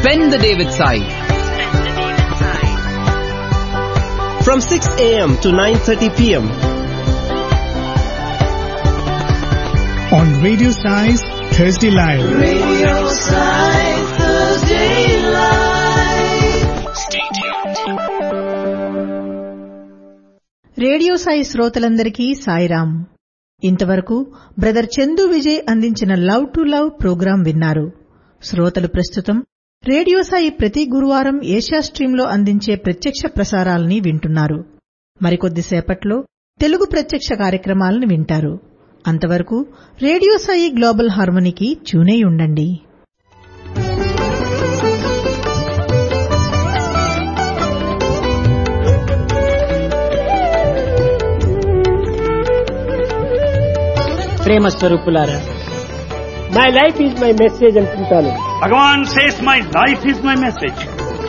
Spend the day with Sai. From 6 a.m. to 9.30 p.m. on Radio Size Thursday Live. Radio Side Thursday Live. Radio Sai శ్రోతలందరికీ సాయిరాం ఇంతవరకు brother Chandu Vijay అందించిన love to love programme విన్నారు శ్రోతలు ప్రస్తుతం radio Sai ప్రతి గురువారం Asia స్ట్రీంలో అందించే ప్రత్యక్ష ప్రసారాలని వింటున్నారు మరికొద్దిసేపట్లో తెలుగు ప్రత్యక్ష కార్యక్రమాలను వింటారు అంతవరకు రేడియో సాయి గ్లోబల్ హార్మోనికి ట్యూనై ఉండండి ప్రేమ స్వరూపులారా my life is my message అనుకుంటాను Bhagavan says, My life is my message.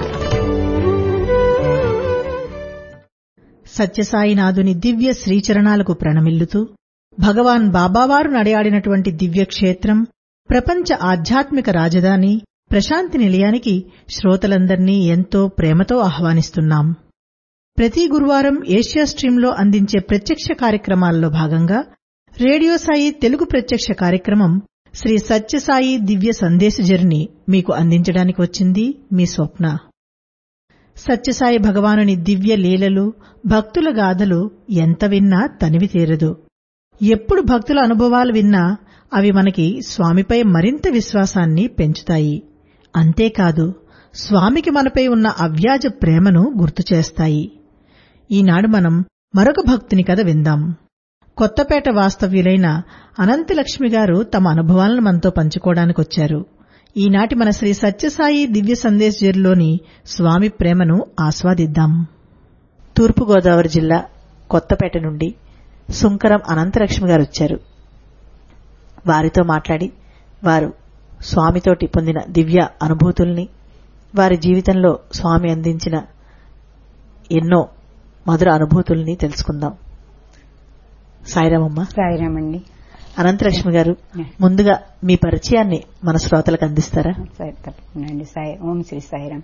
సత్యసాయినాథుని దివ్య శ్రీచరణాలకు ప్రణమిల్లుతూ భగవాన్ బాబావారు నడయాడినటువంటి దివ్య క్షేత్రం ప్రపంచ ఆధ్యాత్మిక రాజధాని ప్రశాంతి నిలయానికి శ్రోతలందర్నీ ఎంతో ప్రేమతో ఆహ్వానిస్తున్నాం ప్రతి గురువారం ఏషియా స్ట్రీంలో అందించే ప్రత్యక్ష కార్యక్రమాల్లో భాగంగా రేడియో సాయి తెలుగు ప్రత్యక్ష కార్యక్రమం శ్రీ సత్యసాయి దివ్య సందేశ జర్నీ మీకు అందించడానికి వచ్చింది మీ స్వప్న సత్యసాయి భగవానుని దివ్య లీలలు భక్తుల గాథలు ఎంత విన్నా తనివి తీరదు ఎప్పుడు భక్తుల అనుభవాలు విన్నా అవి మనకి స్వామిపై మరింత విశ్వాసాన్ని పెంచుతాయి అంతేకాదు స్వామికి మనపై ఉన్న అవ్యాజ ప్రేమను గుర్తు చేస్తాయి ఈనాడు మనం మరొక భక్తుని కథ విందాం కొత్తపేట వాస్తవ్యులైన అనంతలక్ష్మి గారు తమ అనుభవాలను మనతో పంచుకోవడానికొచ్చారు ఈనాటి మన శ్రీ సత్యసాయి దివ్య సందేశ్ జర్లోని స్వామి ప్రేమను ఆస్వాదిద్దాం తూర్పుగోదావరి జిల్లా కొత్తపేట నుండి సుంకరం అనంతలక్ష్మి గారు వచ్చారు వారితో మాట్లాడి వారు స్వామితోటి పొందిన దివ్య అనుభూతుల్ని వారి జీవితంలో స్వామి అందించిన ఎన్నో మధుర అనుభూతుల్ని తెలుసుకుందాం సాయిరామమ్మ సాయిరామండి అనంతలక్ష్మి గారు ముందుగా మీ పరిచయాన్ని మన శ్రోతలకు అందిస్తారా సరే తప్పకుండా అండి సాయి ఓం శ్రీ సాయిరాం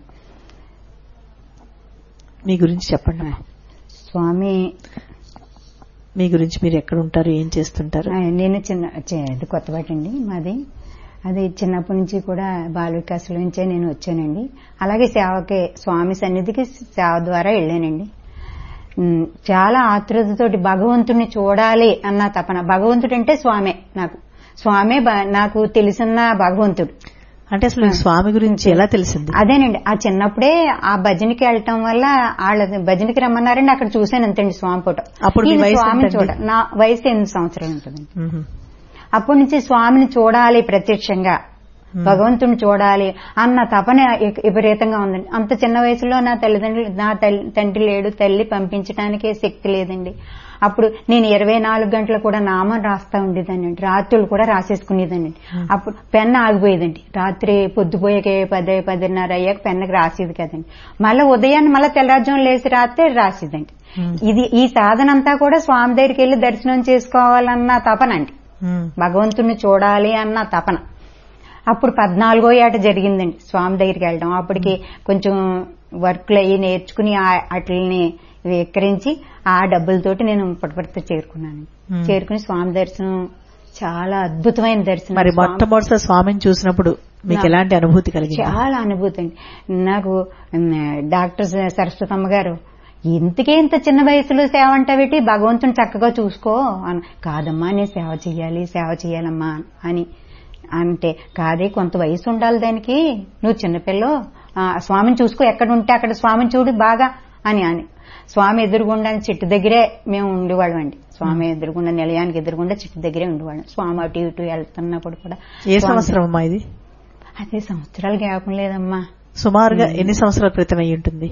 మీ గురించి చెప్పండి స్వామి మీ గురించి మీరు ఎక్కడ ఉంటారు ఏం చేస్తుంటారు ఆ, నేను చిన్న చి- ఇది కొత్తపేట అండి మాది అది చిన్నప్పటి నుంచి కూడా బాల వికాసుల నుంచే నేను వచ్చానండి అలాగే సేవకి స్వామి సన్నిధికి సేవ ద్వారా వెళ్ళానండి ఉమ్, చాలా ఆతృతతోటి భగవంతుడిని చూడాలి అన్న తపన భగవంతుడు అంటే స్వామే నాకు స్వామే బ- నాకు తెలిసిన భగవంతుడు అంటే అసలు ఈ స్వామి గురించి ఎలా తెలిసింది అదేనండి ఆ చిన్నప్పుడే ఆ భజనకి వెళ్ళటం వల్ల వాళ్ళ భజనకి రమ్మన్నారండి అక్కడ చూశాను అంతండి స్వామి ఫోటో అప్పుడు మీ ఈయన వయసు స్వామిని ఎంతండి? చూడ నా వయసు ఎనిమిది సంవత్సరాలు ఉంటుందండి మ్మ్. అప్పటి నుంచి స్వామిని చూడాలి ప్రత్యక్షంగా భగవంతుని చూడాలి అన్న తపన విప- విపరీతంగా ఉందండి అంత చిన్న వయసులో నా తల్లిదండ్రులు నా తల్లి- తండ్రి లేడు తల్లి పంపించడానికి శక్తి లేదండి అప్పుడు నేను ఇరవై నాలుగు గంటలు కూడా నామం రాస్తా ఉండేదానండి రాత్రులు కూడా రాసేసుకునేదానండి అప్పుడు పెన్ ఆగిపోయేదండి రాత్రి పొద్దుపోయాక పది పదిన్నర అయ్యాక పెన్నకి రాసేది కదండి మళ్ళీ ఉదయాన్నే మళ్ళీ తెల్లవారుజాము లేచి రాత్రి రాసేదండి ఇది ఈ సాధన అంతా కూడా స్వామి దగ్గరికి వెళ్లి దర్శనం చేసుకోవాలన్న తపనండి మ్మ్. భగవంతుని చూడాలి అన్న తపన అప్పుడు పద్నాలుగో ఏట జరిగిందండి స్వామి దగ్గరికి వెళ్ళడం అప్పటికి కొంచెం వర్క్లు అయ్యి నేర్చుకుని వాటిని విక్రయించి ఆ డబ్బులతోటి నేను పుట్టపర్తి చేరుకున్నాను చేరుకుని స్వామి దర్శనం చాలా అద్భుతమైన దర్శనం మరి స్వామి- మొట్టమొదటిసారి స్వామిని చూసినప్పుడు మీకు నా- ఎలాంటి అనుభూతి కలిగింది చాలా అనుభూతి అండి నాకు ఉమ్, డాక్టర్ సరస్వతమ్మ గారు ఇంతకే ఇంత చిన్న వయసులో సేవ అంటావేటి భగవంతుని చక్కగా చూసుకో అని కాదమ్మా నేను సేవ చెయ్యాలి సేవ చెయ్యాలమ్మా అని అంటే కాదే కొంత వయసు ఉండాలి దానికి నువ్వు చిన్నపిల్ల స్వామిని చూసుకో ఎక్కడ ఉంటే అక్కడ స్వామిని చూడు బాగా అని అని స్వామి ఎదురుగుండా చెట్టు దగ్గరే మేము ఉండేవాళ్ళం అండి స్వామి ఎదురుగుండా నిలయానికి ఎదురుగుండా చెట్టు దగ్గరే ఉండేవాళ్ళం స్వామి అటు ఇటు వెళ్తున్నప్పుడు కూడా ఏ స్వామి- సంవత్సరం అమ్మా ఇది అదే సంవత్సరాలు జ్ఞాపకం లేదమ్మా సుమారుగా ఎన్ని సంవత్సరాల క్రితం అయి ఉంటుంది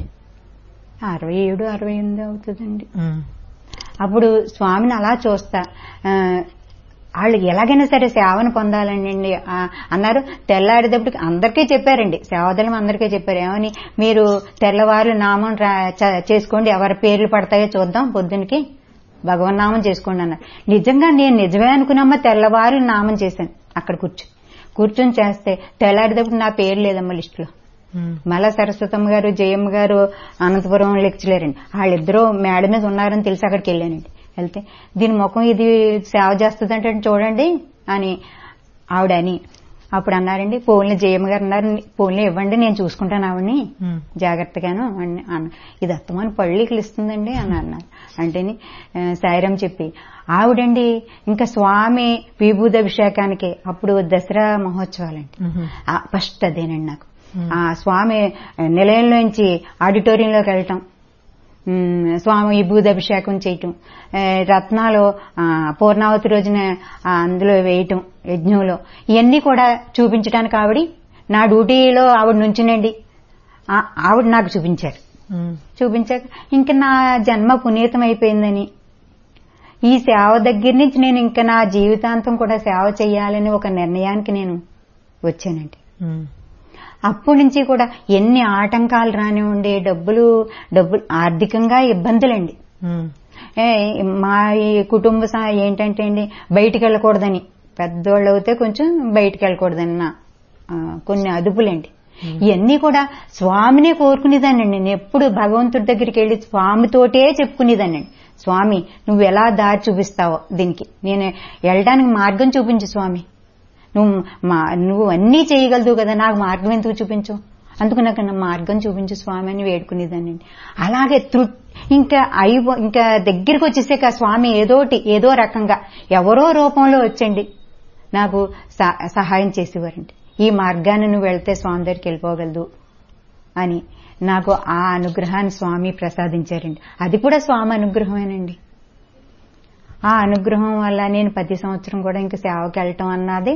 అరవై ఏడు అరవై ఎనిమిది అవుతుందండి మ్మ్. అప్పుడు స్వామిని అలా చూస్తా ఆ, వాళ్ళు ఎలాగైనా సరే సేవను పొందాలండి ఆ, అన్నారు తెల్లారేటప్పటికి అందరికీ చెప్పారండి సేవదలం అందరికీ చెప్పారు ఏమని మీరు తెల్లవారు నామం రా- చ- చేసుకోండి ఎవరి పేర్లు పడతాయో చూద్దాం పొద్దునకి భగవన్ నామం చేసుకోండి అన్నారు నిజంగా నేను నిజమే అనుకున్నమ్మ తెల్లవారు నామం చేశాను అక్కడ కూర్చొని కూర్చొని చేస్తే తెల్లారేటప్పుడు నా పేరు లేదమ్మ లిస్టులో మళ్ళా సరస్వతమ్మ గారు జయమ్మ గారు అనంతపురం లెక్చరర్ అండి వాళ్ళిద్దరూ మేడ మీద ఉన్నారని తెలిసి అక్కడికి వెళ్ళానండి వెళ్తే దీని ముఖం ఇది సేవ చేస్తుందంటే చూడండి అని ఆవిడ అని అప్పుడు అన్నారండి ఫోన్లో జయమ్మ గారు అన్నారు ఫోన్లో ఇవ్వండి నేను చూసుకుంటాను ఆవిడని జాగ్రత్తగాను అని అన్న ఇది అత్తమాని పళ్ళికి ఇస్తుందండి అని అన్నారు అంటేని ఆ, సాయిరాం చెప్పి ఆవిడండి ఇంకా స్వామి విభూదభిషేకానికి అప్పుడు దసరా మహోత్సవాలండి ఆ, ఫస్ట్ అదేనండి నాకు ఆ స్వామి నిలయంలోంచి ఆడిటోరియంలోకి వెళ్ళటం ఉమ్, స్వామి విభూదభిషేకం చేయటం ఆ, రత్నాలు ఆ, పూర్ణావతి రోజున ఆ, అందులో వేయటం యజ్ఞంలో ఇవన్నీ కూడా చూపించడానికి ఆవిడ నా డ్యూటీలో ఆవిడ నుంచునండి ఆ- ఆవిడ నాకు చూపించారు చూపించాక ఇంక నా జన్మ పునీతం అయిపోయిందని ఈ సేవ దగ్గర నుంచి నేను ఇంకా నా జీవితాంతం కూడా సేవ చేయాలని ఒక నిర్ణయానికి నేను వచ్చానండి అప్పటి నుంచి కూడా ఎన్ని ఆటంకాలు రానివ్వండి డబ్బులు డబ్బులు ఆర్థికంగా ఇబ్బందులండి ఏ, మా ఈ కుటుంబ సా ఏంటంటే అండి బయటికి వెళ్ళకూడదని పెద్దోళ్ళు అయితే కొంచెం బయటికి వెళ్ళకూడదని నా ఆ, కొన్ని అదుపులండి ఇవన్నీ కూడా స్వామినే కోరుకునేదానండి నేను ఎప్పుడు భగవంతుడి దగ్గరికి వెళ్ళి స్వామితోటే చెప్పుకునేదానండి స్వామి నువ్వు ఎలా దారి చూపిస్తావో దీనికి నేను వెళ్ళడానికి మార్గం చూపించు స్వామి నువ్వు మా నువ్వు అన్నీ చేయగలదు కదా నాకు మార్గం ఎందుకు చూపించు అందుకు నాకు నా మార్గం చూపించు స్వామి అని వేడుకునేదానండి అలాగే తృ ఇంకా అయిపో ఇంకా దగ్గరికి వచ్చేసాక స్వామి ఏదోటి ఏదో రకంగా ఎవరో రూపంలో వచ్చండి నాకు సహ- సహాయం చేసేవారండి ఈ మార్గాన్ని నువ్వు వెళ్తే స్వామి దగ్గరికి వెళ్ళిపోగలదు అని నాకు ఆ అనుగ్రహాన్ని స్వామి ప్రసాదించారండి అది కూడా స్వామి అనుగ్రహమేనండి ఆ అనుగ్రహం వల్ల నేను ప్రతి సంవత్సరం కూడా ఇంకా సేవకి వెళ్ళటం అన్నది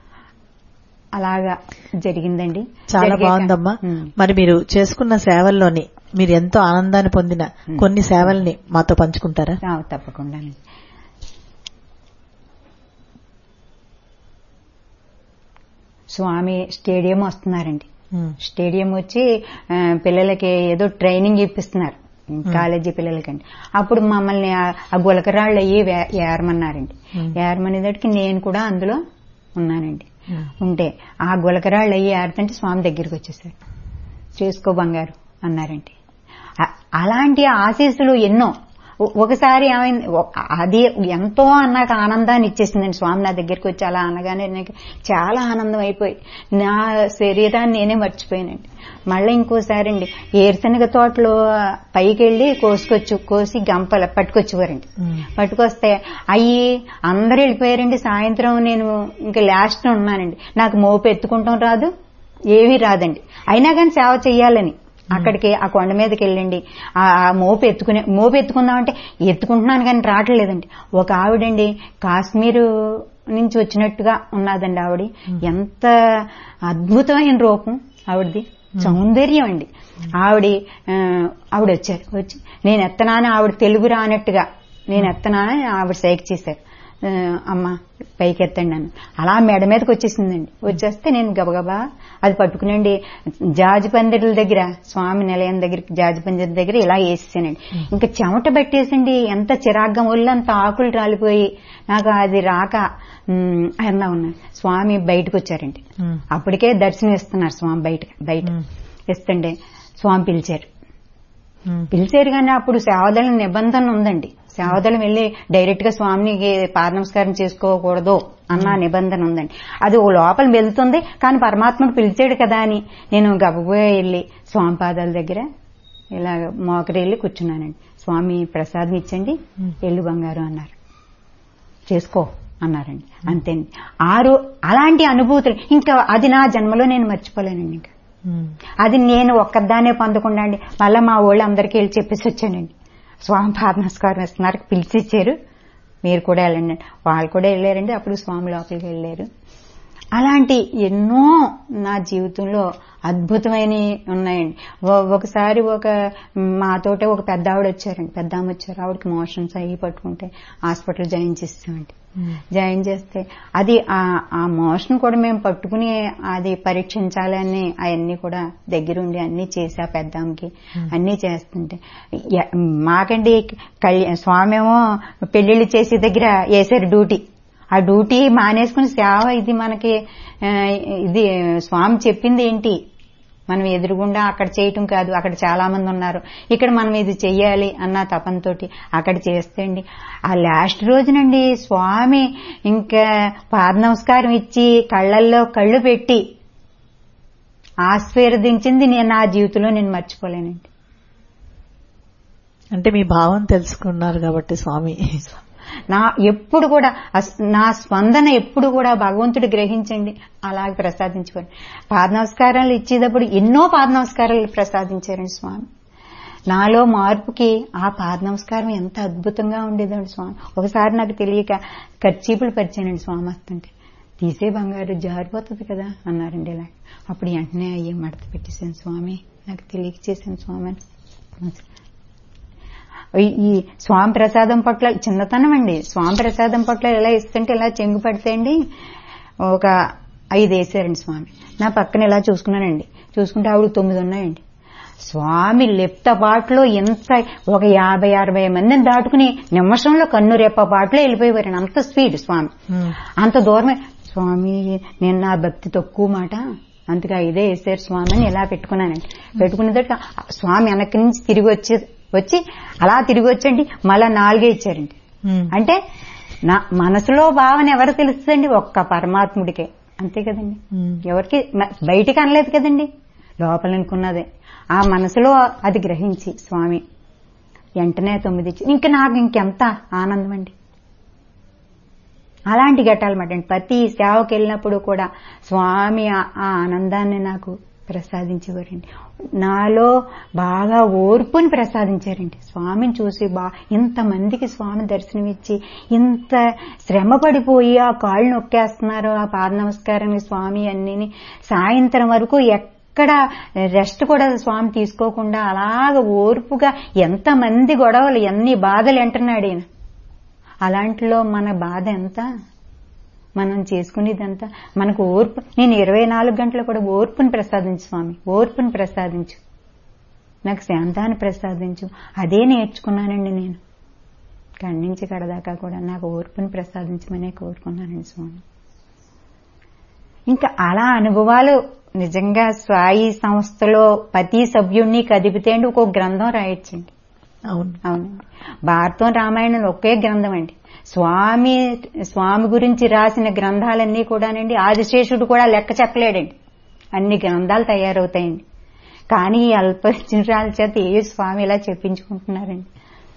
అలాగా జరిగిందండి చాలా జరిగాక- బాగుందమ్మా ఉమ్. మరి మీరు చేసుకున్న సేవల్లోని మీరు ఎంతో ఆనందాన్ని పొందిన కొన్ని సేవల్ని మాతో పంచుకుంటారా ఆ, తప్పకుండా స్వామి స్టేడియం వస్తున్నారండి ఉమ్, స్టేడియం వచ్చి ఆ, పిల్లలకి ఏదో ట్రైనింగ్ ఇప్పిస్తున్నారు కాలేజీ పిల్లలకండి అప్పుడు మమ్మల్ని ఆ- ఆ గులకరాళ్ళు అయ్యి వే- ఏరమన్నారండి ఏరమనేదానికి నేను కూడా అందులో ఉన్నానండి ఉంటే ఆ గులకరాళ్ళు అయ్యి ఏరుతుంటే స్వామి దగ్గరికి వచ్చేసారు చేసుకో బంగారు అన్నారండి అ- అలాంటి ఆశీస్సులు ఎన్నో ఒ- ఒకసారి ఏమైంది ఒ- అది ఎంతో నాకు ఆనందాన్ని ఇచ్చేసిందండి స్వామి నా దగ్గరికి వచ్చి అలా అనగానే నాకు చాలా ఆనందం అయిపోయి నా శరీరాన్ని నేనే మర్చిపోయానండి మళ్ళీ ఇంకోసారి అండి ఏరుశనగ తోటలో పైకి వెళ్ళి కోసుకొచ్చు కోసి గంపల పట్టుకొచ్చేవారండి పట్టుకొస్తే అయ్యి అందరూ వెళ్ళిపోయారండి సాయంత్రం నేను ఇంకా లాస్ట్ ఉన్నానండి నాకు మోపు ఎత్తుకుంటాం రాదు ఏమీ రాదండి అయినా కానీ సేవ చెయ్యాలని అక్కడికి ఆ కొండ మీదకి వెళ్ళండి ఆ ఆ మోపు ఎత్తుకునే మోపు ఎత్తుకుందామంటే ఎత్తుకుంటున్నాను కానీ రావట్లేదండి ఒక ఆవిడండి కాశ్మీరు నుంచి వచ్చినట్టుగా ఉన్నదండి ఆవిడ ఎంత అద్భుతమైన రూపం ఆవిడది సౌందర్యం అండి ఆవిడ ఆ, ఆవిడ వచ్చారు వచ్చి నేను ఎత్తనాను ఆవిడ తెలుగు రానట్టుగా నేను ఎత్తనాను ఆవిడ సైక్ చేశారు ఆ, అమ్మ పైకి ఎత్తండి అని అలా మెడ మీదకి వచ్చేసిందండి వచ్చేస్తే నేను గబగబా అది పట్టుకునండి జాజి పందిరుల దగ్గర స్వామి నిలయం దగ్గర జాజి పందిరి దగ్గర ఇలా వేసేసానండి ఇంకా చెమట పెట్టేసిండి ఎంత చిరాగ్గా ఒళ్ళంత ఆకులు రాలిపోయి నాకు అది రాక ఉమ్, అన్నా ఉన్నాను స్వామి బయటకు వచ్చారండి అప్పటికే దర్శనం ఇస్తున్నారు స్వామి బయట బయట ఇస్తుండే స్వామి పిలిచారు పిలిచారు కానీ అప్పుడు సేవదళం నిబంధన ఉందండి సేవదళం వెళ్ళి డైరెక్ట్ గా స్వామికి పాద నమస్కారం చేసుకోకూడదు అన్న నిబంధన ఉందండి అది ఓ లోపల వెళ్తుంది కానీ పరమాత్ముడు పిలిచాడు కదా అని నేను గబగబా వెళ్ళి స్వామి పాదాల దగ్గర ఇలా మోకరి వెళ్ళి కూర్చున్నానండి స్వామి ప్రసాదం ఇచ్చండి ఎల్లు బంగారు అన్నారు చేసుకో అన్నారండి అంతేండి ఆరు అలాంటి అనుభూతులు ఇంకా అది నా జన్మలో నేను మర్చిపోలేనండి ఇంకా అది నేను ఒక్కదానే పొందకుండా అండి మళ్ళీ మా వాళ్ళు అందరికీ వెళ్ళి చెప్పేసి వచ్చానండి స్వామి పాద నమస్కారం ఇస్తున్నారు పిలిచి ఇచ్చారు మీరు కూడా వెళ్ళండి అని. వాళ్ళు కూడా వెళ్ళారండి అప్పుడు స్వామి లోపలికి వెళ్ళారు అలాంటి ఎన్నో నా జీవితంలో అద్భుతమైనవి ఉన్నాయండి ఓ- ఒకసారి ఒక మాతోటే ఒక పెద్ద ఆవిడ వచ్చారండి పెద్ద ఆమె వచ్చారు ఆవిడకి మోషన్స్ అయ్యి పట్టుకుంటే హాస్పిటల్ జాయిన్ చేస్తామండి జాయిన్ చేస్తే అది ఆ ఆ మోషన్ కూడా మేము పట్టుకుని అది పరీక్షించాలని అవన్నీ కూడా దగ్గరుండి అన్ని చేసి ఆ పెద్దాంకి అన్ని చేస్తుంటే ఎ- మాకండి కళ్యా స్వామి ఏమో పెళ్లిళ్ళు చేసే దగ్గర వేసారు డ్యూటీ ఆ డ్యూటీ మానేసుకుని సేవ ఇది మనకి ఆ, ఇది స్వామి చెప్పింది ఏంటి మనం ఎదురుగుండా అక్కడ చేయటం కాదు అక్కడ చాలా మంది ఉన్నారు ఇక్కడ మనం ఇది చెయ్యాలి అన్న తపంతోటి అక్కడ చేస్తేండి ఆ లాస్ట్ రోజునండి స్వామి ఇంకా పాద నమస్కారం ఇచ్చి కళ్ళల్లో కళ్ళు పెట్టి ఆశీర్వదించింది నేను నా జీవితంలో నేను మర్చిపోలేనండి అంటే మీ భావం తెలుసుకున్నారు కాబట్టి స్వామి నా ఎప్పుడు కూడా అస్- నా స్పందన ఎప్పుడు కూడా భగవంతుడు గ్రహించండి అలాగే ప్రసాదించుకోండి పాద నమస్కారాలు ఇచ్చేటప్పుడు ఎన్నో పాద నమస్కారాలు ప్రసాదించారండి స్వామి నాలో మార్పుకి ఆ పాద నమస్కారం ఎంత అద్భుతంగా ఉండేదండి స్వామి ఒకసారి నాకు తెలియక ఖర్చీపులు పరిచానండి స్వామి వస్తుంటే తీసే బంగారు జారిపోతుంది కదా అన్నారండి ఇలా అప్పుడు వెంటనే అయ్యే మడత పెట్టేశాను స్వామి నాకు తెలియక చేశాను స్వామి అని ఈ- ఈ స్వామి ప్రసాదం పట్ల చిన్నతనం అండి స్వామి ప్రసాదం పట్ల ఎలా ఇస్తుంటే ఇలా చెంగు పడితేండి ఒక ఐదు వేసారండి స్వామి నా పక్కన ఇలా చూసుకున్నానండి చూసుకుంటే ఆవిడ తొమ్మిది ఉన్నాయండి స్వామి లెప్త పాటలో ఎంత ఒక యాభై అరవై మందిని దాటుకుని నిమిషంలో కన్ను రెప్ప పాటలో వెళ్ళిపోయేవారండి అంత స్పీడ్ స్వామి అంత దూరమే స్వామి నేను నా భక్తి తక్కువ మాట అందుకే ఇదే వేసారు స్వామి అని ఇలా పెట్టుకున్నానండి పెట్టుకున్న తర్వాత స్వామి వెనక్కి నుంచి తిరిగి వచ్చి వచ్చి అలా తిరిగి వచ్చండి మళ్ళా నాలుగే ఇచ్చారండి అంటే నా మనసులో భావన ఎవరు తెలుస్తుందండి ఒక్క పరమాత్ముడికే అంతే కదండి ఎవరికి మ- బయటికి అనలేదు కదండి లోపల అనుకున్నదే ఆ మనసులో అది గ్రహించి స్వామి వెంటనే తొమ్మిది ఇచ్చి ఇంకా నాకు ఇంకెంత ఆనందం అండి అలాంటి ఘట్టాలన్నమాట అండి ప్రతి సేవకి వెళ్ళినప్పుడు కూడా స్వామి ఆ- ఆ ఆనందాన్ని నాకు ప్రసాదించేవారండి నాలో బాగా ఓర్పుని ప్రసాదించారండి స్వామిని చూసి బా ఇంతమందికి స్వామి దర్శనమిచ్చి ఇంత శ్రమ పడిపోయి ఆ కాళ్ళు నొక్కేస్తున్నారు ఆ పాద నమస్కారం ఈ స్వామి అన్నిని సాయంత్రం వరకు ఎక్కడ రెస్ట్ కూడా స్వామి తీసుకోకుండా అలాగ ఓర్పుగా ఎంతమంది గొడవలు ఎన్ని బాధలు ఎంటున్నాడు ఈయన అలాంటిలో మన బాధ ఎంత మనం చేసుకునేదంతా మనకు ఓర్పు నేను ఇరవై నాలుగు గంటలు కూడా ఓర్పుని ప్రసాదించు స్వామి ఓర్పుని ప్రసాదించు నాకు శాంతాన్ని ప్రసాదించు అదే నేర్చుకున్నానండి నేను కడి నుంచి కడదాకా కూడా నాకు ఓర్పుని ప్రసాదించమనే కోరుకున్నానండి స్వామి ఇంకా అలా అనుభవాలు నిజంగా స్వాయి సంస్థలో ప్రతి సభ్యుడిని కదిపితే అండి ఒక గ్రంథం రాయొచ్చండి అవును అవునండి భారతం రామాయణం ఒకే గ్రంథం అండి స్వామి స్వామి గురించి రాసిన గ్రంథాలన్నీ కూడానండి ఆదిశేషుడు కూడా లెక్క చెప్పలేడండి అన్ని గ్రంథాలు తయారవుతాయండి కానీ ఈ అల్పజ్ఞాల చేత ఏ స్వామి ఇలా చెప్పించుకుంటున్నారండి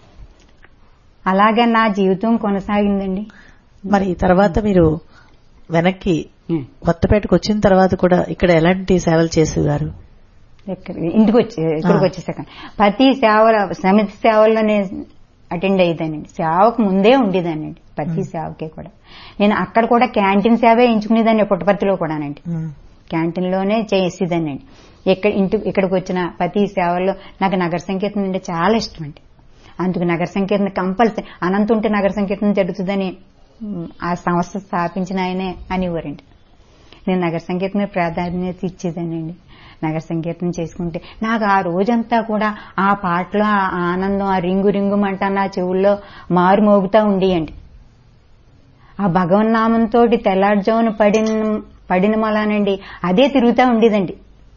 అలాగా నా జీవితం కొనసాగిందండి మరి తర్వాత మీరు వెనక్కి కొత్తపేటకు వచ్చిన తర్వాత కూడా ఇక్కడ ఎలాంటి సేవలు చేసేవారు ఎక్కడ ఇంటికి వచ్చి ఇక్కడికి వచ్చేసాక ప్రతి సేవల సమితి సేవల్లో నేను అటెండ్ అయ్యేదానండి సేవకు ముందే ఉండేదానండి ప్రతి సేవకి కూడా నేను అక్కడ కూడా క్యాంటీన్ సేవే ఎంచుకునేదాన్ని పుట్టపర్తిలో కూడానండి క్యాంటీన్ లోనే చేసేదానండి ఇక్కడ ఇంటి ఇక్కడికి వచ్చిన ప్రతి సేవల్లో నాకు నగర సంకీర్తన అంటే చాలా ఇష్టం అండి అందుకు నగర సంకీర్తన కంపల్సరీ అనంత ఉంటే నగర సంకీర్తన జరుగుతుందని ఉమ్, ఆ సంస్థ స్థాపించిన ఆయనే అనేవారండి నేను నగర సంకీర్తన ప్రాధాన్యత ఇచ్చేదానండి నగర సంకీర్తన చేసుకుంటే నాకు ఆ రోజంతా కూడా ఆ పాటలో ఆ ఆనందం ఆ రింగు రింగుమంట నా చెవుల్లో మారు మోగుతా ఉండేయండి ఆ భగవన్నామంతో తెల్లారుజామున పడిన పడిన మలానండి అదే తిరుగుతూ ఉండేదండి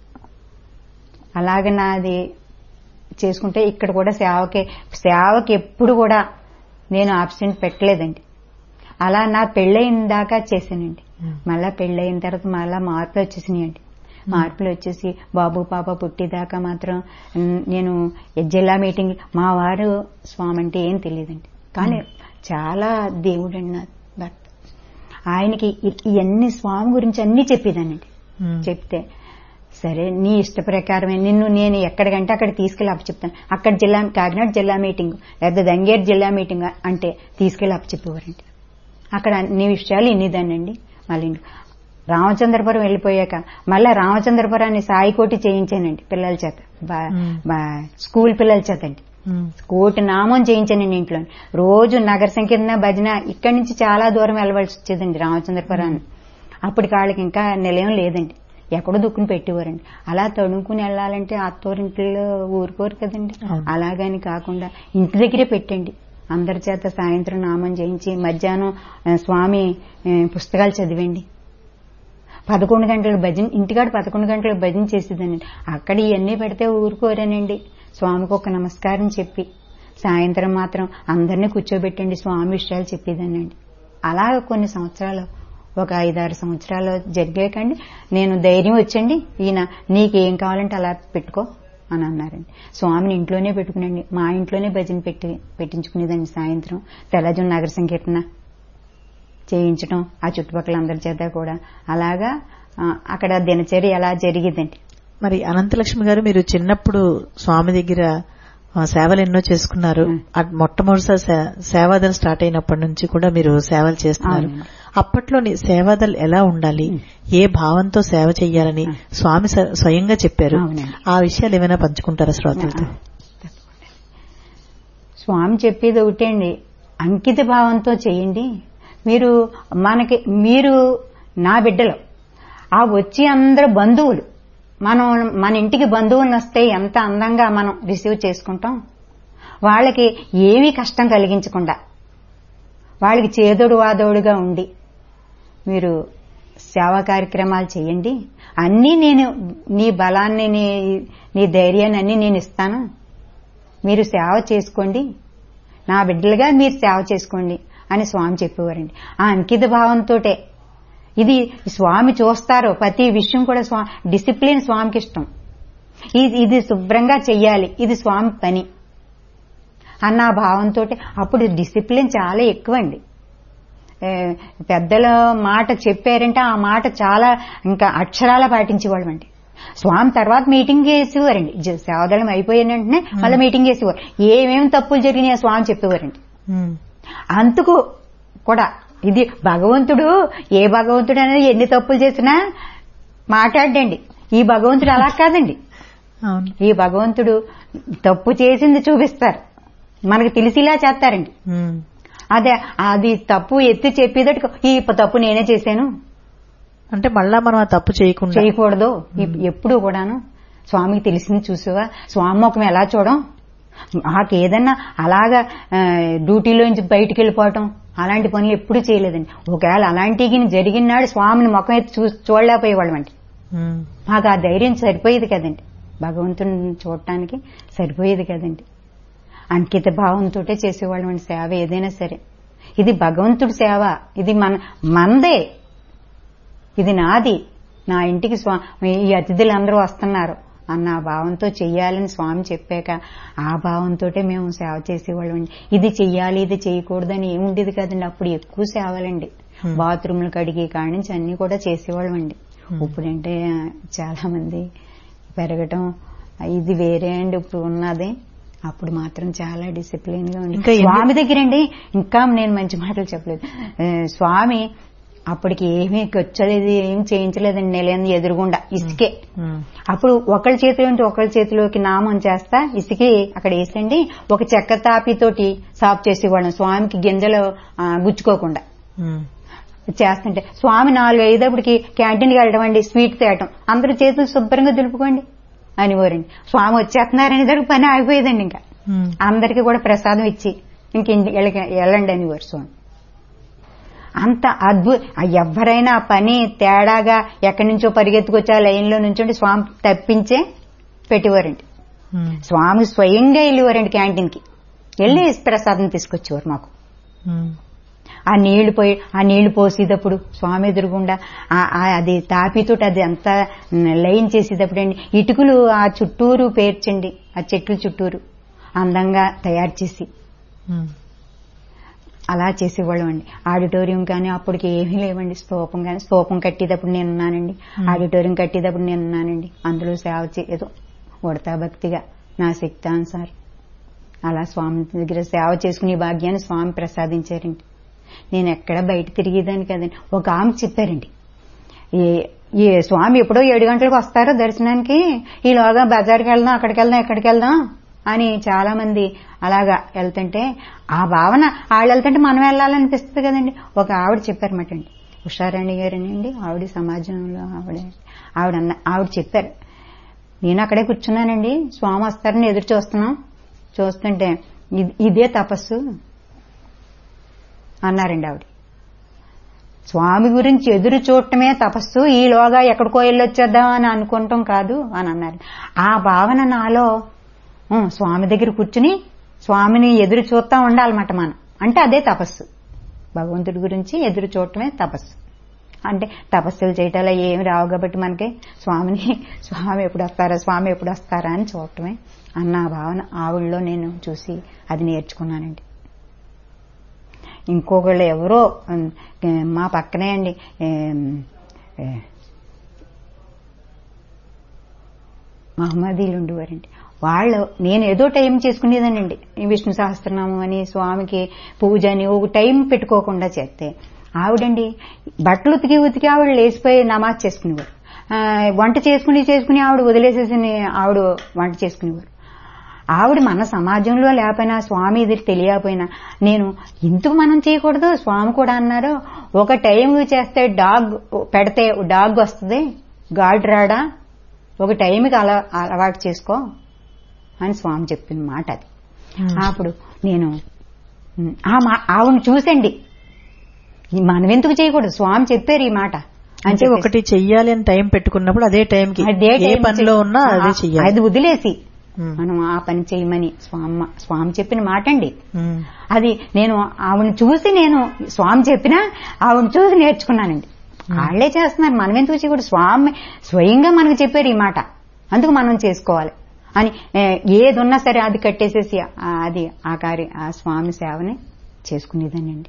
అలాగే నాది చేసుకుంటే ఇక్కడ కూడా సేవకి సేవకి ఎప్పుడు కూడా నేను ఆబ్సెంట్ పెట్టలేదండి అలా నా పెళ్ళయిన దాకా చేశానండి మళ్ళా పెళ్ళయిన తర్వాత మళ్ళా మార్పులు వచ్చేసినాయండి మార్పులు వచ్చేసి బాబు పాప పుట్టేదాకా మాత్రం ఉమ్, నేను జిల్లా మీటింగ్ మా వారు స్వామి అంటే ఏం తెలియదండి కానీ చాలా దేవుడండి నా భర్త ఆయనకి ఇ- ఇవన్నీ స్వామి గురించి అన్ని చెప్పేదానండి చెప్తే సరే నీ ఇష్ట ప్రకారమే నిన్ను నేను ఎక్కడికంటే అక్కడ తీసుకెళ్ళి అప్పు చెప్తాను అక్కడ జిల్లా కాకినాడ జిల్లా మీటింగ్ లేదా దంగేరు జిల్లా మీటింగ్ అంటే తీసుకెళ్ళి అప్పు చెప్పేవారండి అక్కడ అన్ని విషయాలు ఇన్నిదానండి మళ్ళీ రామచంద్రపురం వెళ్ళిపోయాక మళ్ళా రామచంద్రపురాన్ని సాయికోటి చేయించానండి పిల్లల చేత బా- బా- స్కూల్ పిల్లల చేత అండి కోటి నామం చేయించానండి ఇంట్లో రోజు నగర సంకీర్తన భజన ఇక్కడి నుంచి చాలా దూరం వెళ్ళవలసి వచ్చేదండి రామచంద్రపురాన్ని అప్పటికి వాళ్ళకి ఇంకా నిలయం లేదండి ఎక్కడో దుక్కుని పెట్టేవారండి అలా తడుముకుని వెళ్ళాలంటే అత్తోరింట్లో ఊరుకోరు కదండి అలాగని కాకుండా ఇంటి దగ్గరే పెట్టండి అందరి చేత సాయంత్రం నామం చేయించి మధ్యాహ్నం ఆ, స్వామి ఆ, పుస్తకాలు చదివండి పదకొండు గంటలకు భజన ఇంటికాడ పదకొండు గంటలకు భజన చేసేదానండి అక్కడ ఇవన్నీ పెడితే ఊరుకోరానండి స్వామికి ఒక నమస్కారం చెప్పి సాయంత్రం మాత్రం అందరినీ కూర్చోబెట్టండి స్వామి విషయాలు చెప్పేదానండి అలాగ కొన్ని సంవత్సరాలు ఒక ఐదారు సంవత్సరాలు జరిగాకండి నేను ధైర్యం వచ్చండి ఈయన నీకేం కావాలంటే అలా పెట్టుకో అని అన్నారండి స్వామిని ఇంట్లోనే పెట్టుకునండి మా ఇంట్లోనే భజన పెట్టి పెట్టించుకునేదండి సాయంత్రం తెల్లజున్ నగర సంకీర్తన చేయించడం ఆ చుట్టుపక్కల అందరి చేత కూడా అలాగా ఆ, అక్కడ దినచర్య ఎలా జరిగేదండి మరి అనంతలక్ష్మి గారు మీరు చిన్నప్పుడు స్వామి దగ్గర ఆ, సేవలు ఎన్నో చేసుకున్నారు మ్. ఆ మొట్టమొదటిసారి సే- సేవాదలు స్టార్ట్ అయినప్పటి నుంచి కూడా మీరు సేవలు చేస్తున్నారు అవునండి. అప్పట్లోని సేవాదలు ఎలా ఉండాలి ఏ భావంతో సేవ చెయ్యాలని స్వామి స- స్వయంగా చెప్పారు అవునండి. ఆ విషయాలు ఏమైనా పంచుకుంటారా శ్రోతలతో స్వామి చెప్పేది ఒకటే అండి అంకిత భావంతో చేయండి మీరు మనకి మీరు నా బిడ్డలు ఆ వచ్చి అందరు బంధువులు మనం మన ఇంటికి బంధువులను వస్తే ఎంత అందంగా మనం రిసీవ్ చేసుకుంటాం వాళ్ళకి ఏమీ కష్టం కలిగించకుండా వాళ్ళకి చేదోడు వాదోడుగా ఉండి మీరు సేవా కార్యక్రమాలు చేయండి అన్నీ నేను నీ బలాన్ని నీ నీ ధైర్యాన్ని అన్నీ నేను ఇస్తాను మీరు సేవ చేసుకోండి నా బిడ్డలుగా మీరు సేవ చేసుకోండి అని స్వామి చెప్పేవారండి ఆ అంకిత భావంతోటే ఇది స్వామి చూస్తారు ప్రతి విషయం కూడా స్వామి డిసిప్లిన్ స్వామికి ఇష్టం ఇది ఇది శుభ్రంగా చెయ్యాలి ఇది స్వామి పని అన్న ఆ భావంతో అప్పుడు డిసిప్లిన్ చాలా ఎక్కువండి ఏ, పెద్దల మాట చెప్పారంటే ఆ మాట చాలా ఇంకా అక్షరాల పాటించేవాళ్ళం అండి స్వామి తర్వాత మీటింగ్ చేసేవారండి జ- సేవదళం అయిపోయిన వెంటనే మళ్ళీ మీటింగ్ చేసేవారు ఏమేమి తప్పులు జరిగినాయో స్వామి చెప్పేవారండి మ్. అందుకు కూడా ఇది భగవంతుడు ఏ భగవంతుడు అనేది ఎన్ని తప్పులు చేసినా మాట్లాడండి ఈ భగవంతుడు అలా కాదండి అవును ఈ భగవంతుడు తప్పు చేసింది చూపిస్తారు మనకు తెలిసిలా చేస్తారండి మ్. అదే అది తప్పు ఎత్తి చెప్పేదట్టు ఈ తప్పు నేనే చేశాను అంటే మళ్ళా మనం ఆ తప్పు చేయకుండా చేయకూడదు ఇప్- ఎప్పుడు కూడాను స్వామికి తెలిసింది చూసావా స్వామి ముఖం ఎలా చూడం మాకేదన్నా అలాగా ఆ, డ్యూటీలోంచి బయటికి వెళ్ళిపోవటం అలాంటి పనులు ఎప్పుడూ చేయలేదండి ఒకవేళ అలాంటివి జరిగిన నాడు స్వామిని ముఖం ఎత్తి చూ చూడలేకపోయేవాళ్ళం అండి మ్. మాకు ఆ ధైర్యం సరిపోయేది కదండి భగవంతుని చూడటానికి సరిపోయేది కదండి అంకిత భావంతో చేసేవాళ్ళం అండి సేవ ఏదైనా సరే ఇది భగవంతుడి సేవ ఇది మన మందే ఇది నాది నా ఇంటికి స్వా ఈ అతిథులు అందరూ వస్తున్నారు అన్న ఆ భావంతో చెయ్యాలని స్వామి చెప్పాక ఆ భావంతో మేము సేవ చేసేవాళ్ళం అండి ఇది చెయ్యాలి ఇది చేయకూడదని ఏముండేది కదండి అప్పుడు ఎక్కువ సేవలండి బాత్రూమ్లు కడిగి కాడి నుంచి అన్ని కూడా చేసేవాళ్ళం అండి ఇప్పుడంటే చాలా మంది పెరగటం ఇది వేరే అండి ఇప్పుడు ఉన్నది అప్పుడు మాత్రం చాలా డిసిప్లిన్ గా ఉంది ఇంకా ఎన్ని- స్వామి దగ్గరండి ఇంకా నేను మంచి మాటలు చెప్పలేదు ఆ, స్వామి అప్పటికి ఏమీ వచ్చలేదు ఏం చేయించలేదండి నెల ఎదురుగుండా ఇసుకే మ్. అప్పుడు ఒకళ్ళ చేతిలో ఉంటే ఒకళ్ళ చేతిలోకి నామం చేస్తా ఇసుకి అక్కడ వేసండి ఒక చెక్క తాపితోటి సాఫ్ చేసేవాళ్ళం స్వామికి గింజలు ఆ, గుచ్చుకోకుండా మ్. చేస్తుంటే స్వామి నాలుగు ఐదప్పటికి క్యాంటీన్కి వెళ్ళడం అండి స్వీట్ తేయటం అందరూ చేతులు శుభ్రంగా దులుపుకోండి అనివారండి స్వామి వచ్చేస్తున్నారని దగ్గర పని ఆగిపోయేదండి ఇంకా మ్. అందరికీ కూడా ప్రసాదం ఇచ్చి ఇంక ఇంటికి వెళ్ళక- వెళ్ళండి అనేవారు స్వామి అంత అద్భుత ఎవరైనా ఆ పని తేడాగా ఎక్కడి నుంచో పరిగెత్తుకొచ్చి ఆ లైన్లో నుంచుండి స్వామి తప్పించే పెట్టేవారండి మ్. స్వామి స్వయంగా వెళ్ళేవారండి క్యాంటీన్కి వెళ్ళి ప్రసాదం తీసుకొచ్చేవారు మాకు మ్. ఆ నీళ్లు పోయి ఆ నీళ్లు పోసేటప్పుడు స్వామి ఎదురుగుండా ఆ- ఆ అది తాపితోటి అది అంతా లైన్ చేసేటప్పుడు అండి ఇటుకలు ఆ చుట్టూరు పేర్చండి ఆ చెట్లు చుట్టూరు అందంగా తయారు చేసి మ్. అలా చేసేవాళ్ళం అండి ఆడిటోరియం కానీ అప్పటికి ఏమీ లేవండి స్తూపం కానీ స్తూపం కట్టేటప్పుడు నేను ఉన్నానండి ఆడిటోరియం కట్టేటప్పుడు నేను ఉన్నానండి అందులో సేవ చే ఏదో ఉడతా భక్తిగా నా శక్తానుసారం అలా స్వామి దగ్గర సేవ చేసుకునే భాగ్యాన్ని స్వామి ప్రసాదించారండి నేను ఎక్కడ బయట తిరిగేదాన్ని కదండి ఒక ఆమె చెప్పారండి ఈ ఈ స్వామి ఎప్పుడో ఏడు గంటలకు వస్తారో దర్శనానికి ఈలోగా బజార్కి వెళ్దాం అక్కడికి వెళ్దాం ఎక్కడికి వెళ్దాం అని చాలా మంది అలాగా వెళ్తుంటే ఆ భావన వాళ్ళు వెళ్తుంటే మనం వెళ్ళాలనిపిస్తుంది కదండి ఒక ఆవిడ చెప్పారన్నమాట అండి ఉషారాణి గారని అండి ఆవిడ సమాజంలో ఆవిడ ఆవిడ అన్న ఆవిడ చెప్పారు నేను అక్కడే కూర్చున్నానండి స్వామి వస్తారని ఎదురు చూస్తున్నాం చూస్తుంటే ఇది- ఇదే తపస్సు అన్నారండి ఆవిడ స్వామి గురించి ఎదురు చూడటమే తపస్సు ఈలోగా ఎక్కడికో వెళ్ళొచ్చేద్దాం అని అనుకుంటాం కాదు అని అన్నారు ఆ భావన నాలో ఉం, స్వామి దగ్గర కూర్చుని స్వామిని ఎదురు చూస్తా ఉండాలన్నమాట మనం అంటే అదే తపస్సు భగవంతుడి గురించి ఎదురు చూడటమే తపస్సు అంటే తపస్సులు చేయటాలో ఏమి రావు కాబట్టి మనకి స్వామిని స్వామి ఎప్పుడు వస్తారా స్వామి ఎప్పుడు వస్తారా అని చూడటమే అన్న ఆ భావన ఆవిడలో నేను చూసి అది నేర్చుకున్నానండి ఇంకొకళ్ళు ఎవరో ఉమ్, ఏ, మా పక్కనే అండి ఏం, ఏ, మహమ్మదీలు ఉండేవారండి వాళ్ళు నేను ఏదో టైం చేసుకునేదానండి ఈ విష్ణు సహస్రనామం అని స్వామికి పూజ అని ఒక టైం పెట్టుకోకుండా చేస్తే ఆవిడండి బట్టలు ఉతికి ఉతికి ఆవిడ లేచిపోయి నమాజ్ చేసుకునేవారు ఆ, వంట చేసుకుని చేసుకుని ఆవిడ వదిలేసేసి ఆవిడ వంట చేసుకునేవారు ఆవిడ మన సమాజంలో లేకపోయినా స్వామి ఇది తెలియకపోయినా నేను ఎందుకు మనం చేయకూడదు స్వామి కూడా అన్నారు ఒక టైం చేస్తే డాగ్ పెడితే డాగ్ వస్తుంది గాడ్ రాడా ఒక టైంకి అలా అలవాటు చేసుకో అని స్వామి చెప్పిన మాట అది అప్పుడు నేను ఉమ్, ఆ మా- ఆవిడని చూసండి ఈ మనం ఎందుకు చేయకూడదు స్వామి చెప్పారు ఈ మాట అని అంటే చెప్పేసి. ఒకటి చెయ్యాలి అని టైం పెట్టుకున్నప్పుడు అదే టైంకి అదే ఏ టైం పనిలో చెయ్యి. ఉన్నా అదే ఆ, చెయ్యాలి అది వదిలేసి ఉమ్. మనం ఆ పని చేయమని స్వామి స్వామి చెప్పిన మాట అండి ఉమ్. అది నేను ఆవిడని చూసి నేను స్వామి చెప్పినా ఆవిడని చూసి నేర్చుకున్నానండి వాళ్ళే చేస్తున్నారు మనం ఎందుకు చేయకూడదు స్వామి స్వయంగా మనకు చెప్పారు ఈ మాట అందుకు మనం చేసుకోవాలి అని ఏ, ఏది ఉన్నా సరే అది కట్టేసేసి ఆ, అది ఆ కార్య ఆ స్వామి సేవని చేసుకునేదానండి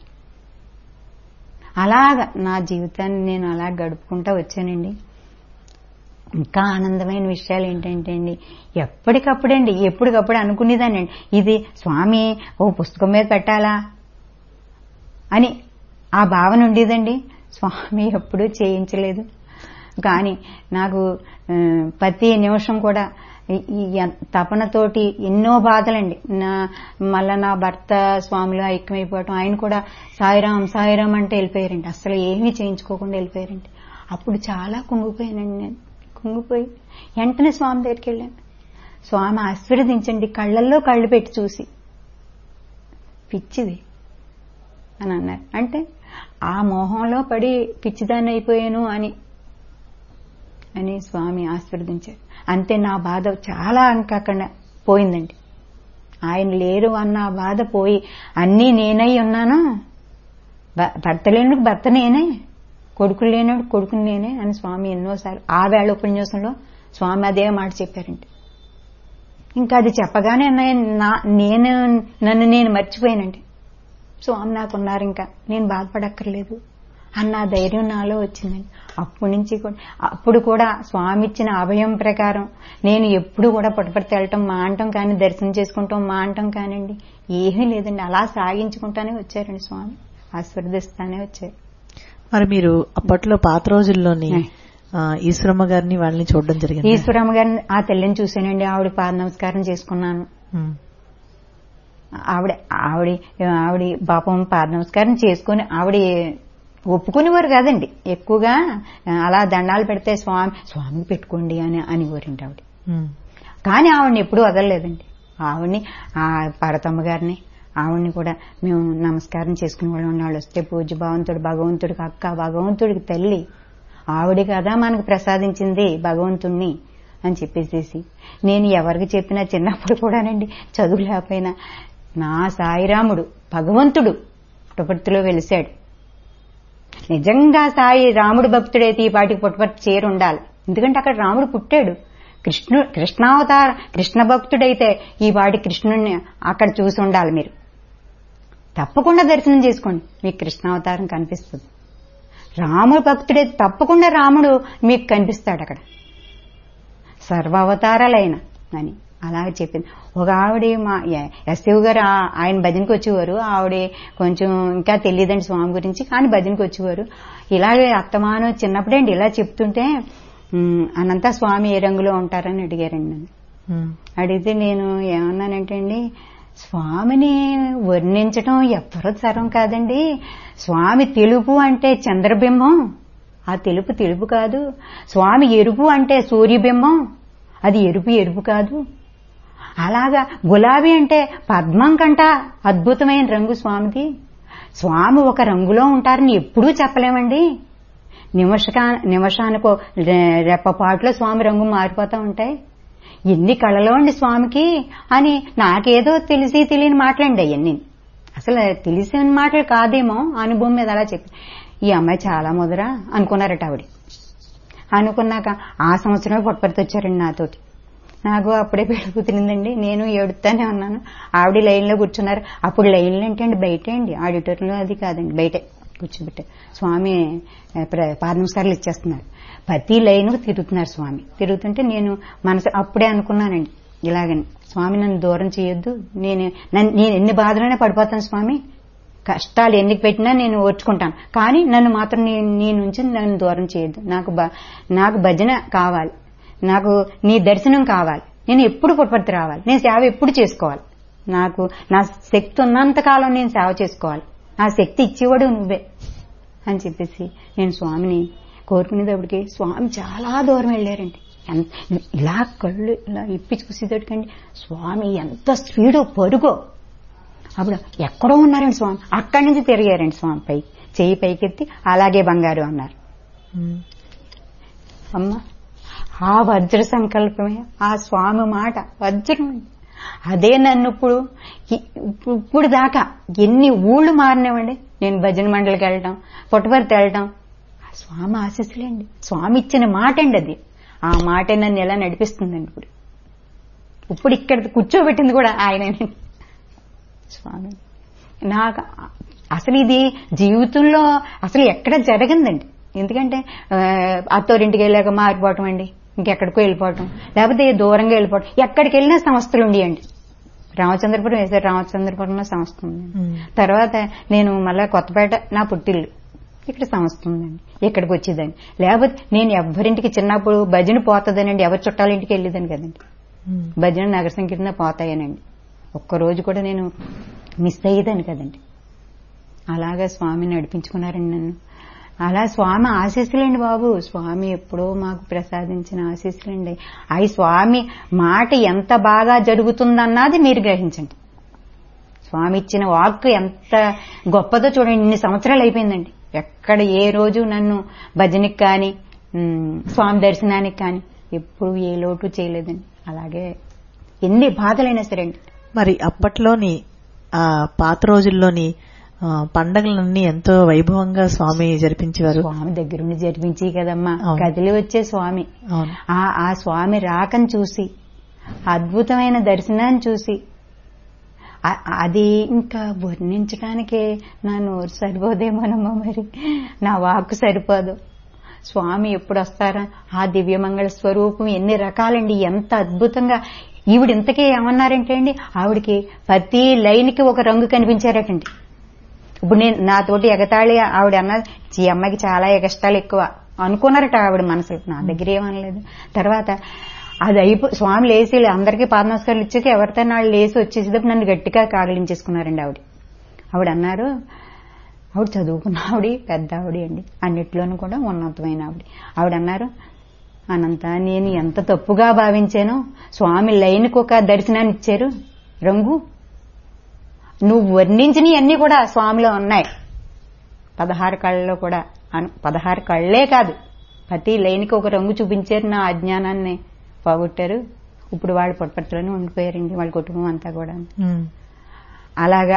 అలాగ నా జీవితాన్ని నేను అలా గడుపుకుంటా వచ్చానండి ఇంకా ఆనందమైన విషయాలు ఏంటంటే అండి ఎప్పటికప్పుడండి ఎప్పటికప్పుడు అనుకునేదానండి ఇది స్వామి ఓ పుస్తకం మీద పెట్టాలా అని ఆ భావన ఉండేదండి స్వామి ఎప్పుడూ చేయించలేదు కానీ నాకు ఆ, ప్రతి నిమిషం కూడా ఈ- ఈ ఎన్- తపనతోటి ఎన్నో బాధలండి నా మళ్ళా నా భర్త స్వామిలో ఐక్యమైపోవటం ఆయన కూడా సాయిరాం సాయిరాం అంటే వెళ్ళిపోయారండి అసలు ఏమీ చేయించుకోకుండా వెళ్ళిపోయారండి అప్పుడు చాలా కుంగిపోయానండి నేను కుంగిపోయి వెంటనే స్వామి దగ్గరికి వెళ్ళాను స్వామి ఆశీర్వదించండి కళ్ళల్లో కళ్ళు పెట్టి చూసి పిచ్చిది అని అన్నారు అంటే ఆ మోహంలో పడి పిచ్చిదాన్ని అయిపోయాను అని అని స్వామి ఆశీర్వదించారు అంతే నా బాధ చాలా ఇంకా అక్కడ పోయిందండి ఆయన లేరు అన్న ఆ బాధ పోయి అన్నీ నేనై ఉన్నాను భ- భర్త లేనుడికి భర్త నేనే కొడుకులు లేనుడు కొడుకుని నేనే అని స్వామి ఎన్నోసార్లు ఆ వేళ ఉపన్యాసంలో స్వామి అదే మాట చెప్పారండి ఇంకా అది చెప్పగానే నేను నా- నేను నన్ను నేను మర్చిపోయానండి స్వామి నాకున్నారు ఇంకా నేను బాధపడక్కర్లేదు అన్న ధైర్యం నాలో వచ్చిందండి అప్పటి నుంచి కూడా అప్పుడు కూడా స్వామి ఇచ్చిన అభయం ప్రకారం నేను ఎప్పుడు కూడా పుట్టపడితే వెళ్ళటం మాంటం కానీ దర్శనం చేసుకుంటాం మాంటం కానివ్వండి ఏమీ లేదండి అలా సాగించుకుంటానే వచ్చారండి స్వామి ఆశీర్వదిస్తానే వచ్చారు మరి మీరు అప్పట్లో పాత రోజుల్లోని ఏ. ఆ, ఈశ్వరమ్మ గారిని వాళ్ళని చూడడం జరిగింది ఈశ్వరమ్మ గారిని ఆ తల్లిని చూశానండి ఆవిడ పాద నమస్కారం చేసుకున్నాను ఆవిడ ఆవిడ ఆవిడ పాపం పాద నమస్కారం చేసుకుని ఆవిడ ఒప్పుకునేవారు కాదండి ఎక్కువగా అలా దండాలు పెడితే స్వామి స్వామికి పెట్టుకోండి అని అనేవారండి ఆవిడ కానీ ఆవిడని ఎప్పుడూ వదలలేదండి ఆవిడ్ని ఆ పార్వతమ్మ గారిని ఆవిడ్ని కూడా మేము నమస్కారం చేసుకునే వాళ్ళం వాళ్ళు వస్తే పూజ భగవంతుడు భగవంతుడికి అక్క భగవంతుడికి తల్లి ఆవిడ కదా మనకు ప్రసాదించింది భగవంతుణ్ణి అని చెప్పేసేసి నేను ఎవరికి చెప్పినా చిన్నప్పుడు కూడానండి చదువు లేకపోయినా నా సాయిరాముడు భగవంతుడు పుట్టపర్తిలో వెలిశాడు నిజంగా సాయి రాముడు భక్తుడైతే ఈ పాటికి పుట్టపర్తి చేరు ఉండాలి ఎందుకంటే అక్కడ రాముడు పుట్టాడు కృష్ణు కృష్ణావతార కృష్ణ భక్తుడైతే ఈ పాటి కృష్ణుణ్ణి అక్కడ చూసి ఉండాలి మీరు తప్పకుండా దర్శనం చేసుకోండి మీకు కృష్ణావతారం కనిపిస్తుంది రాముడు భక్తుడైతే తప్పకుండా రాముడు మీకు కనిపిస్తాడు అక్కడ సర్వావతారాలైన అని అలాగే చెప్పింది ఒక ఆవిడ మా ఎస్దేవ్ గారు ఆ- ఆయన భజనకి వచ్చేవారు ఆవిడ కొంచెం ఇంకా తెలియదండి స్వామి గురించి కానీ భజనకి వచ్చేవారు ఇలాగే అత్తమాను చిన్నప్పుడేంటి ఇలా చెప్తుంటే "ఉమ్, అనంత స్వామి ఏ రంగులో ఉంటారని అడిగారండి నన్ను అడిగితే నేను ఏమన్నానంటే అండి స్వామిని వర్ణించడం ఎవరు తరం కాదండి స్వామి తెలుపు అంటే చంద్రబింబం ఆ తెలుపు తెలుపు కాదు స్వామి ఎరుపు అంటే సూర్యబింబం అది ఎరుపు ఎరుపు కాదు అలాగా గులాబీ అంటే పద్మం కంట అద్భుతమైన రంగు స్వామిది స్వామి ఒక రంగులో ఉంటారని ఎప్పుడూ చెప్పలేమండి నిమిషకా నిమిషానికో రె- రెప్పపాటులో స్వామి రంగు మారిపోతా ఉంటాయి ఎన్ని కళలో అండి స్వామికి అని నాకేదో తెలిసి తెలియని మాటలండి అవన్నీ అసలు తెలిసిన మాటలు కాదేమో అనుభవం మీద అలా చెప్పి ఈ అమ్మాయి చాలా ముదరా అనుకున్నారట ఆవిడ అనుకున్నాక ఆ సంవత్సరమే పొట్టపడితే వచ్చారండి నాతోటి నాకు అప్పుడే పెళ్లి కుదిరిందండి నేను ఏడుతానే ఉన్నాను ఆవిడ లైన్లో కూర్చున్నారు అప్పుడు లైన్లో అంటే అండి బయటే అండి ఆడిటోరియంలో అది కాదండి బయటే కూర్చోబెట్టారు స్వామి ఆ, ప్ర- పాద నమస్కారాలు ఇచ్చేస్తున్నారు ప్రతి లైన్ తిరుగుతున్నారు స్వామి తిరుగుతుంటే నేను మనసు అప్పుడే అనుకున్నానండి ఇలాగని స్వామి నన్ను దూరం చేయొద్దు నేను నన్ను- నేను ఎన్ని బాధలైనా పడిపోతాను స్వామి కష్టాలు ఎన్ని పెట్టినా నేను ఓర్చుకుంటాను కానీ నన్ను మాత్రం నీ నీ నుంచి నన్ను దూరం చేయొద్దు నాకు బ- నాకు భజన కావాలి నాకు నీ దర్శనం కావాలి నేను ఎప్పుడు పుట్టపర్తి రావాలి నేను సేవ ఎప్పుడు చేసుకోవాలి నాకు నా శక్తి ఉన్నంత కాలం నేను సేవ చేసుకోవాలి నా శక్తి ఇచ్చేవాడు నువ్వే అని చెప్పేసి నేను స్వామిని కోరుకునేటప్పటికి స్వామి చాలా దూరం వెళ్ళారండి ఎంత ఇలా కళ్ళు ఇలా ఇప్పి చూసేటప్పటికండి స్వామి ఎంత స్పీడు పరుగో అప్పుడు ఎక్కడో ఉన్నారండి స్వామి అక్కడి నుంచి తిరిగారండి స్వామి పై చెయ్యి పైకెత్తి అలాగే బంగారు అన్నారు ఉమ్. అమ్మ ఆ వజ్ర సంకల్పమే ఆ స్వామి మాట వజ్రం అదే నన్ను ఇప్పుడు ఇ- ఇప్పుడు దాకా ఎన్ని ఊళ్ళు మారినామండి నేను భజన మండలికి వెళ్ళటం పుట్టపర్తి వెళ్ళటం ఆ స్వామి ఆశీస్సులేండి స్వామి ఇచ్చిన మాట అండి అది ఆ మాటే నన్ను ఎలా నడిపిస్తుందండి ఇప్పుడు ఇప్పుడు ఇక్కడ కూర్చోబెట్టింది కూడా ఆయనేనండి స్వామి నాకు అసలు ఇది జీవితంలో అసలు ఎక్కడ జరగందండి ఎందుకంటే ఆ, అత్తోరింటికి వెళ్ళాక మారిపోవటం అండి ఇంకెక్కడికో వెళ్ళిపోవటం లేకపోతే దూరంగా వెళ్ళిపోవటం ఎక్కడికి వెళ్ళినా సంస్థలు ఉండేయండి రామచంద్రపురం వేసారు రామచంద్రపురంలో సంస్థ ఉంది ఉమ్. తర్వాత నేను మళ్ళా కొత్తపేట నా పుట్టిల్లు ఇక్కడ సంస్థ ఉందండి ఇక్కడికి వచ్చేదాన్ని లేకపోతే నేను ఎవరింటికి చిన్నప్పుడు భజన పోతుందనండి ఎవరి చుట్టాల ఇంటికి వెళ్ళేదాన్ని కదండి ఉమ్. భజన నగర సంకీర్తన పోతాయనండి ఒక్కరోజు కూడా నేను మిస్ అయ్యేదాన్ని కదండి అలాగా స్వామి నడిపించుకున్నారండి నన్ను అలా స్వామి ఆశీస్సులండి బాబు స్వామి ఎప్పుడో మాకు ప్రసాదించిన ఆశీస్సులండి అవి స్వామి మాట ఎంత బాగా జరుగుతుందన్నది మీరు గ్రహించండి స్వామి ఇచ్చిన వాక్ ఎంత గొప్పదో చూడండి ఇన్ని సంవత్సరాలు అయిపోయిందండి ఎక్కడ ఏ రోజు నన్ను భజనకి కానీ ఉమ్, స్వామి దర్శనానికి కానీ ఎప్పుడు ఏ లోటు చేయలేదండి అలాగే ఎన్ని బాధలైనా సరే అండి మరి అప్పట్లోని ఆ పాత రోజుల్లోని ఆ, పండగలన్నీ ఎంతో వైభవంగా స్వామి జరిపించేవారు స్వామి దగ్గరుండి జరిపించి కదమ్మా అవును. కదిలి వచ్చే స్వామి అవును ఆ ఆ స్వామి రాకని చూసి అద్భుతమైన దర్శనాన్ని చూసి ఆ- అది ఇంకా వర్ణించడానికే నా నోరు సరిపోదేమోనమ్మా మరి నా వాక్కు సరిపోదు స్వామి ఎప్పుడు వస్తారా ఆ దివ్యమంగళ స్వరూపం ఎన్ని రకాలండి ఎంత అద్భుతంగా ఈవిడ ఇంతకీ ఏమన్నారంటే అండి ఆవిడకి ప్రతి లైన్కి ఒక రంగు కనిపించారటండి ఇప్పుడు నేను నాతోటి ఎగతాళి ఆవిడ అన్నది ఈ అమ్మాయికి చాలా ఎగస్టాలు ఎక్కువ అనుకున్నారట ఆవిడ మనసులో నా దగ్గర ఏమనలేదు తర్వాత అది అయిపో స్వామి లేచి అందరికీ పాద నమస్కారాలు ఇచ్చాక ఎవరితో నాళ్ళు లేచి వచ్చేసేటప్పుడు నన్ను గట్టిగా కాగలించేసుకున్నారండి ఆవిడ ఆవిడ అన్నారు ఆవిడ చదువుకున్న ఆవిడ పెద్ద ఆవిడ అండి అన్నిట్లోనూ కూడా ఉన్నతమైన ఆవిడ ఆవిడ అన్నారు అనంత నేను ఎంత తప్పుగా భావించానో స్వామి లైన్కి ఒక దర్శనాన్ని ఇచ్చారు రంగు నువ్వు వర్ణించినవన్నీ కూడా స్వామిలో ఉన్నాయి పదహారు కళ్ళలో కూడా అను- పదహారు కళ్ళే కాదు ప్రతి లైన్కి ఒక రంగు చూపించారు నా అజ్ఞానాన్ని పోగొట్టారు ఇప్పుడు వాళ్ళు పొట్టపట్టులోనే ఉండిపోయారండి వాళ్ళ కుటుంబం అంతా కూడా ఉమ్. అలాగా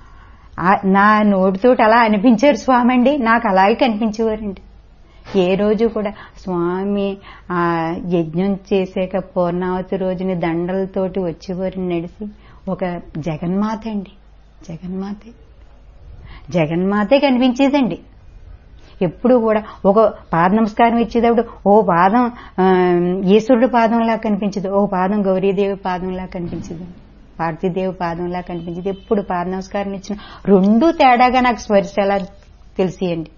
ఆ- నా నోటితోటి అలా అనిపించారు స్వామి అండి నాకు అలాగే కనిపించేవారండి ఏ రోజు కూడా స్వామి ఆ యజ్ఞం చేసాక పూర్ణావతి రోజుని దండలతోటి వచ్చేవారు నడిచి ఒక జగన్మాత అండి జగన్మాతే జగన్మాతే కనిపించేదండి ఎప్పుడు కూడా ఒక పాద నమస్కారం ఇచ్చేటప్పుడు ఓ పాదం ఆ, ఈశ్వరుడు పాదంలా కనిపించదు ఓ పాదం గౌరీదేవి పాదంలా కనిపించదు పార్థిదేవి పాదంలా కనిపించదు ఎప్పుడు పాద నమస్కారం ఇచ్చిన రెండు తేడాగా నాకు స్పర్శ ఎలా తెలిసియండి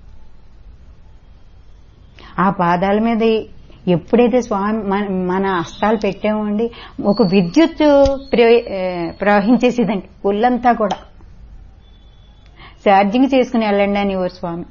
ఆ పాదాల మీద ఎప్పుడైతే స్వామి మన మన హస్తాలు పెట్టామండి ఒక విద్యుత్ ప్ర- ఏ, ప్రవహించేసేదండి ఒళ్ళంతా కూడా ఛార్జింగ్ చేసుకుని వెళ్ళండి అని ఓ స్వామి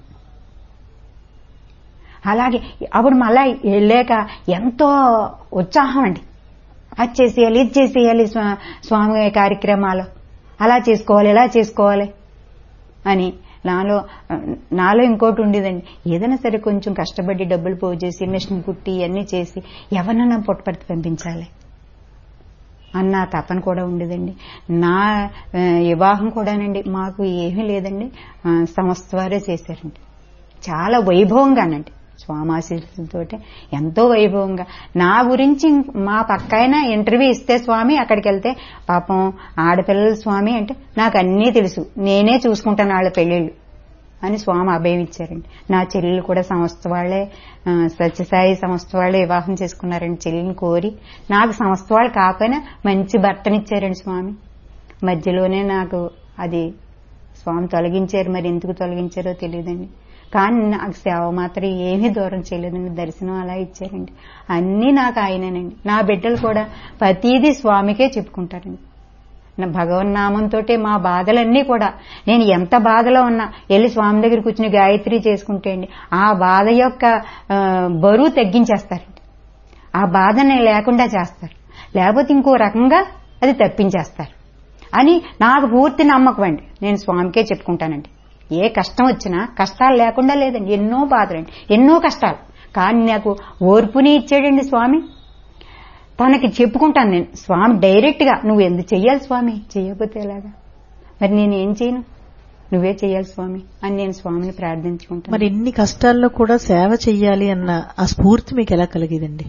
అలాగే అప్పుడు మళ్ళా వెళ్ళాక ఎంతో ఉత్సాహం అండి అది చేసేయాలి ఇది చేసేయాలి స్వా- స్వామి కార్యక్రమాలు అలా చేసుకోవాలి ఇలా చేసుకోవాలి అని నాలో నాలో ఇంకోటి ఉండేదండి ఏదైనా సరే కొంచెం కష్టపడి డబ్బులు పోగు చేసి మిషన్ కుట్టి ఇవన్నీ చేసి ఎవరినైనా పుట్టపడితే పంపించాలి అన్న తపన కూడా ఉండేదండి నా ఆ, వివాహం కూడానండి మాకు ఏమీ లేదండి ఆ, సంస్థ వారే చేశారండి చాలా వైభవంగానండి స్వామాశీస్సులతో ఎంతో వైభవంగా నా గురించి మా పక్కైన ఇంటర్వ్యూ ఇస్తే స్వామి అక్కడికి వెళ్తే పాపం ఆడపిల్లల స్వామి అంటే నాకు అన్నీ తెలుసు నేనే చూసుకుంటాను వాళ్ళ పెళ్ళిళ్ళు అని స్వామి అభయం ఇచ్చారండి నా చెల్లెలు కూడా సంస్థ వాళ్ళే ఆ, సత్యసాయి సంస్థ వాళ్ళే వివాహం చేసుకున్నారండి చెల్లిని కోరి నాకు సంస్థ వాళ్ళు కాకపోయినా మంచి భర్తనిచ్చారండి స్వామి మధ్యలోనే నాకు అది స్వామి తొలగించారు మరి ఎందుకు తొలగించారో తెలియదండి కానీ నాకు సేవ మాత్రం ఏమీ దూరం చేయలేదండి దర్శనం అలా ఇచ్చారండి అన్నీ నాకు ఆయనేనండి నా బిడ్డలు కూడా ప్రతీదీ స్వామికే చెప్పుకుంటారండి నా భగవన్నామంతో మా బాధలన్నీ కూడా నేను ఎంత బాధలో ఉన్నా వెళ్ళి స్వామి దగ్గర కూర్చుని గాయత్రి చేసుకుంటే అండి ఆ బాధ యొక్క ఆ, బరువు తగ్గించేస్తారండి ఆ బాధని లేకుండా చేస్తారు లేకపోతే ఇంకో రకంగా అది తప్పించేస్తారు అని నాకు పూర్తి నమ్మకం అండి నేను స్వామికే చెప్పుకుంటానండి ఏ కష్టం వచ్చినా కష్టాలు లేకుండా లేదండి ఎన్నో బాధలండి ఎన్నో కష్టాలు కానీ నాకు ఓర్పుని ఇచ్చాడండి స్వామి తనకి చెప్పుకుంటాను నేను స్వామి డైరెక్ట్ గా నువ్వు ఎందుకు చెయ్యాలి స్వామి చెయ్యకపోతే ఎలాగా మరి నేను ఏం చేయను నువ్వే చెయ్యాలి స్వామి అని నేను స్వామిని ప్రార్థించుకుంటాను మరి ఇన్ని కష్టాల్లో కూడా సేవ చెయ్యాలి అన్న ఆ స్ఫూర్తి మీకు ఎలా కలిగేదండి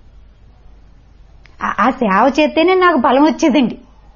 ఆ- ఆ సేవ చేస్తేనే నాకు బలం వచ్చేదండి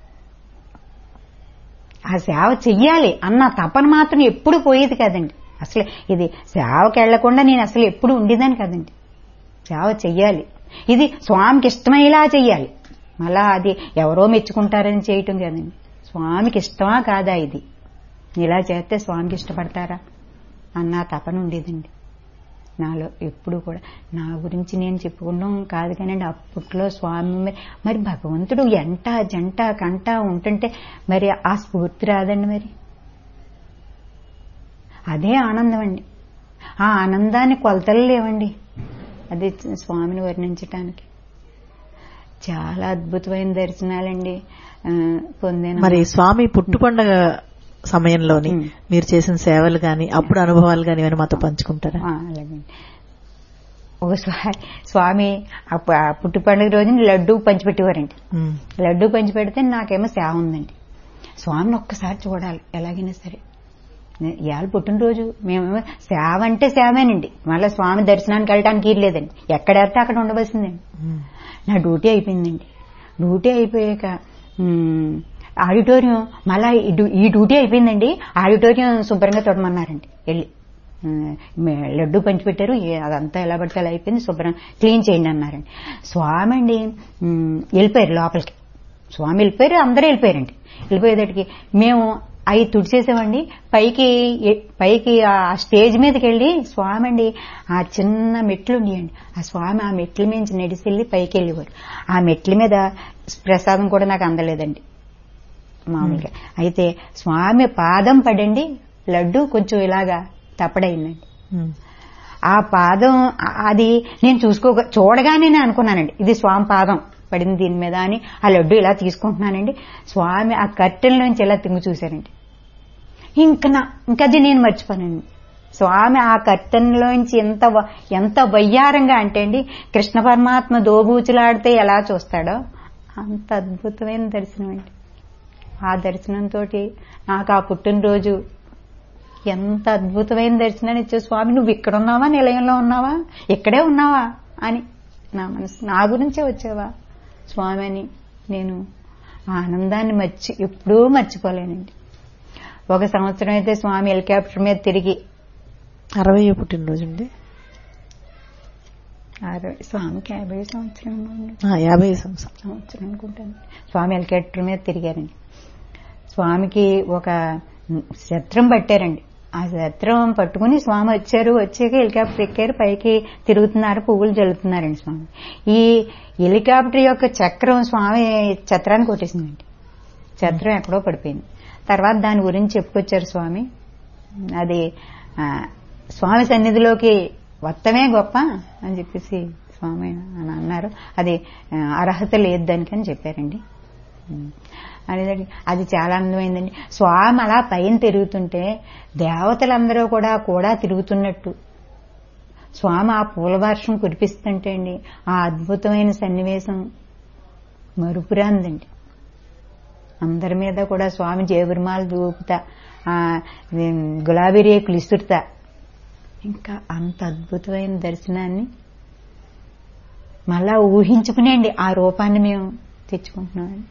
ఆ సేవ చెయ్యాలి అన్న తపన మాత్రం ఎప్పుడు పోయేది కదండి అసలు ఇది సేవకి వెళ్లకుండా నేను అసలు ఎప్పుడు ఉండేదాన్ని కదండి సేవ చెయ్యాలి ఇది స్వామికి ఇష్టమయ్యేలా చెయ్యాలి మళ్ళా అది ఎవరో మెచ్చుకుంటారని చేయటం కదండి స్వామికి ఇష్టమా కాదా ఇది ఇలా చేస్తే స్వామికి ఇష్టపడతారా అన్న తపన ఉండేదండి నాలో ఎప్పుడు కూడా నా గురించి నేను చెప్పుకోవడం కాదు కానండి అప్పట్లో స్వామి మరి మరి భగవంతుడు ఎంట జంట కంట ఉంటుంటే మరి ఆ స్ఫూర్తి రాదండి మరి అదే ఆనందం అండి ఆ ఆనందాన్ని కొలతలు లేవండి అది స్వామిని వర్ణించటానికి చాలా అద్భుతమైన దర్శనాలండి ఆ, పొందాను మరి స్వామి పుట్టు పండగ సమయంలోని ఉమ్. మీరు చేసిన సేవలు గాని అప్పుడు అనుభవాలు గాని ఏమైనా మాతో పంచుకుంటారా ఆ, అలాగే ఒకసారి స్వామి ఆ ప- ఆ పుట్టు పండుగ రోజున లడ్డు పంచిపెట్టేవారండి ఉమ్. లడ్డు పంచిపెడితే నాకేమో సేవ ఉందండి స్వామిని ఒక్కసారి చూడాలి ఎలాగైనా సరే నే- ఇవాళ పుట్టినరోజు మేమేమో సేవ అంటే సేవేనండి మళ్ళీ స్వామి దర్శనానికి వెళ్ళడానికి లేదండి ఎక్కడెడితే అక్కడ ఉండవలసిందండి ఉమ్. నా డ్యూటీ అయిపోయిందండి డ్యూటీ అయిపోయాక మ్, ఆడిటోరియం మళ్ళా ఈ డ్యూ- ఈ డ్యూటీ అయిపోయిందండి ఆడిటోరియం శుభ్రంగా తొడమన్నారండి వెళ్ళి మ్, మే- లడ్డు పంచిపెట్టారు ఏ- అదంతా ఎలా పడితే అలా అయిపోయింది శుభ్రం క్లీన్ చేయండి అన్నారండి స్వామి అండి మ్, వెళ్ళిపోయారు లోపలికి స్వామి వెళ్ళిపోయారు అందరూ వెళ్ళిపోయారండి వెళ్ళిపోయేదటికి మేము అవి తుడిచేసామండి పైకి ఎ- పైకి ఆ స్టేజ్ మీదకి వెళ్ళి స్వామి అండి ఆ చిన్న మెట్లు ఉన్నాయండి ఆ స్వామి ఆ మెట్ల మించి నడిచి వెళ్ళి పైకి వెళ్ళేవారు ఆ మెట్ల మీద ప్రసాదం కూడా నాకు అందలేదండి మామూలుగా అయితే స్వామి పాదం పడండి లడ్డు కొంచెం ఇలాగా తప్పడైందండి ఉమ్. ఆ పాదం ఆ- అది నేను చూసుకో చూడగానే నేను అనుకున్నానండి ఇది స్వామి పాదం పడింది దీని మీద అని ఆ లడ్డు ఇలా తీసుకుంటున్నానండి స్వామి ఆ కట్టెల నుంచి ఇలా తింగి చూశారండి ఇంక నా ఇంక అది నేను మర్చిపోనండి స్వామి ఆ కట్టెన్లోంచి ఎంత వ- ఎంత వయ్యారంగా అంటే అండి కృష్ణ పరమాత్మ దోబూచులాడితే ఎలా చూస్తాడో అంత అద్భుతమైన దర్శనం అండి ఆ దర్శనంతో నాకు ఆ పుట్టినరోజు ఎంత అద్భుతమైన దర్శనాన్ని ఇచ్చే స్వామి నువ్వు ఇక్కడ ఉన్నావా నిలయంలో ఉన్నావా ఇక్కడే ఉన్నావా అని నా మనసు నా గురించే వచ్చావా స్వామి అని నేను ఆ ఆనందాన్ని మర్చి ఎప్పుడూ మర్చిపోలేనండి ఒక సంవత్సరం అయితే స్వామి హెలికాప్టర్ మీద తిరిగి అరవై పుట్టినరోజు అండి అరవై స్వామికి యాభై సంవత్సరం ఉందండి. ఆ, యాభై సంవత్సరం సంవత్సరం అనుకుంటాను స్వామి హెలికాప్టర్ మీద తిరిగారండి స్వామికి ఒక శత్రం పట్టారండి ఆ శత్రం పట్టుకుని స్వామి వచ్చారు వచ్చాక హెలికాప్టర్ ఎక్కారు పైకి తిరుగుతున్నారు పువ్వులు జల్లుతున్నారండి స్వామి ఈ హెలికాప్టర్ యొక్క చక్రం స్వామి చత్రాన్ని కొట్టేసిందండి చత్రం ఎక్కడో పడిపోయింది తర్వాత దాని గురించి చెప్పుకొచ్చారు స్వామి అది ఆ, స్వామి సన్నిధిలోకి వత్తమే గొప్ప అని చెప్పేసి స్వామి అని అన్నారు అది ఆ, అర్హత లేదు దానికి అని చెప్పారండి అనేది అది చాలా అందమైందండి స్వామి అలా పైన తిరుగుతుంటే దేవతలందరూ కూడా కూడా తిరుగుతున్నట్టు స్వామి ఆ పూల వర్షం కురిపిస్తుంటే అండి ఆ అద్భుతమైన సన్నివేశం మరుపురాందండి అందరి మీద కూడా స్వామి జేబురుమాలు దూపుతా ఆ గులాబీ రేకులు ఇసురుతా ఇంకా అంత అద్భుతమైన దర్శనాన్ని మళ్ళా ఊహించుకునేండి ఆ రూపాన్ని మేము తెచ్చుకుంటున్నామండి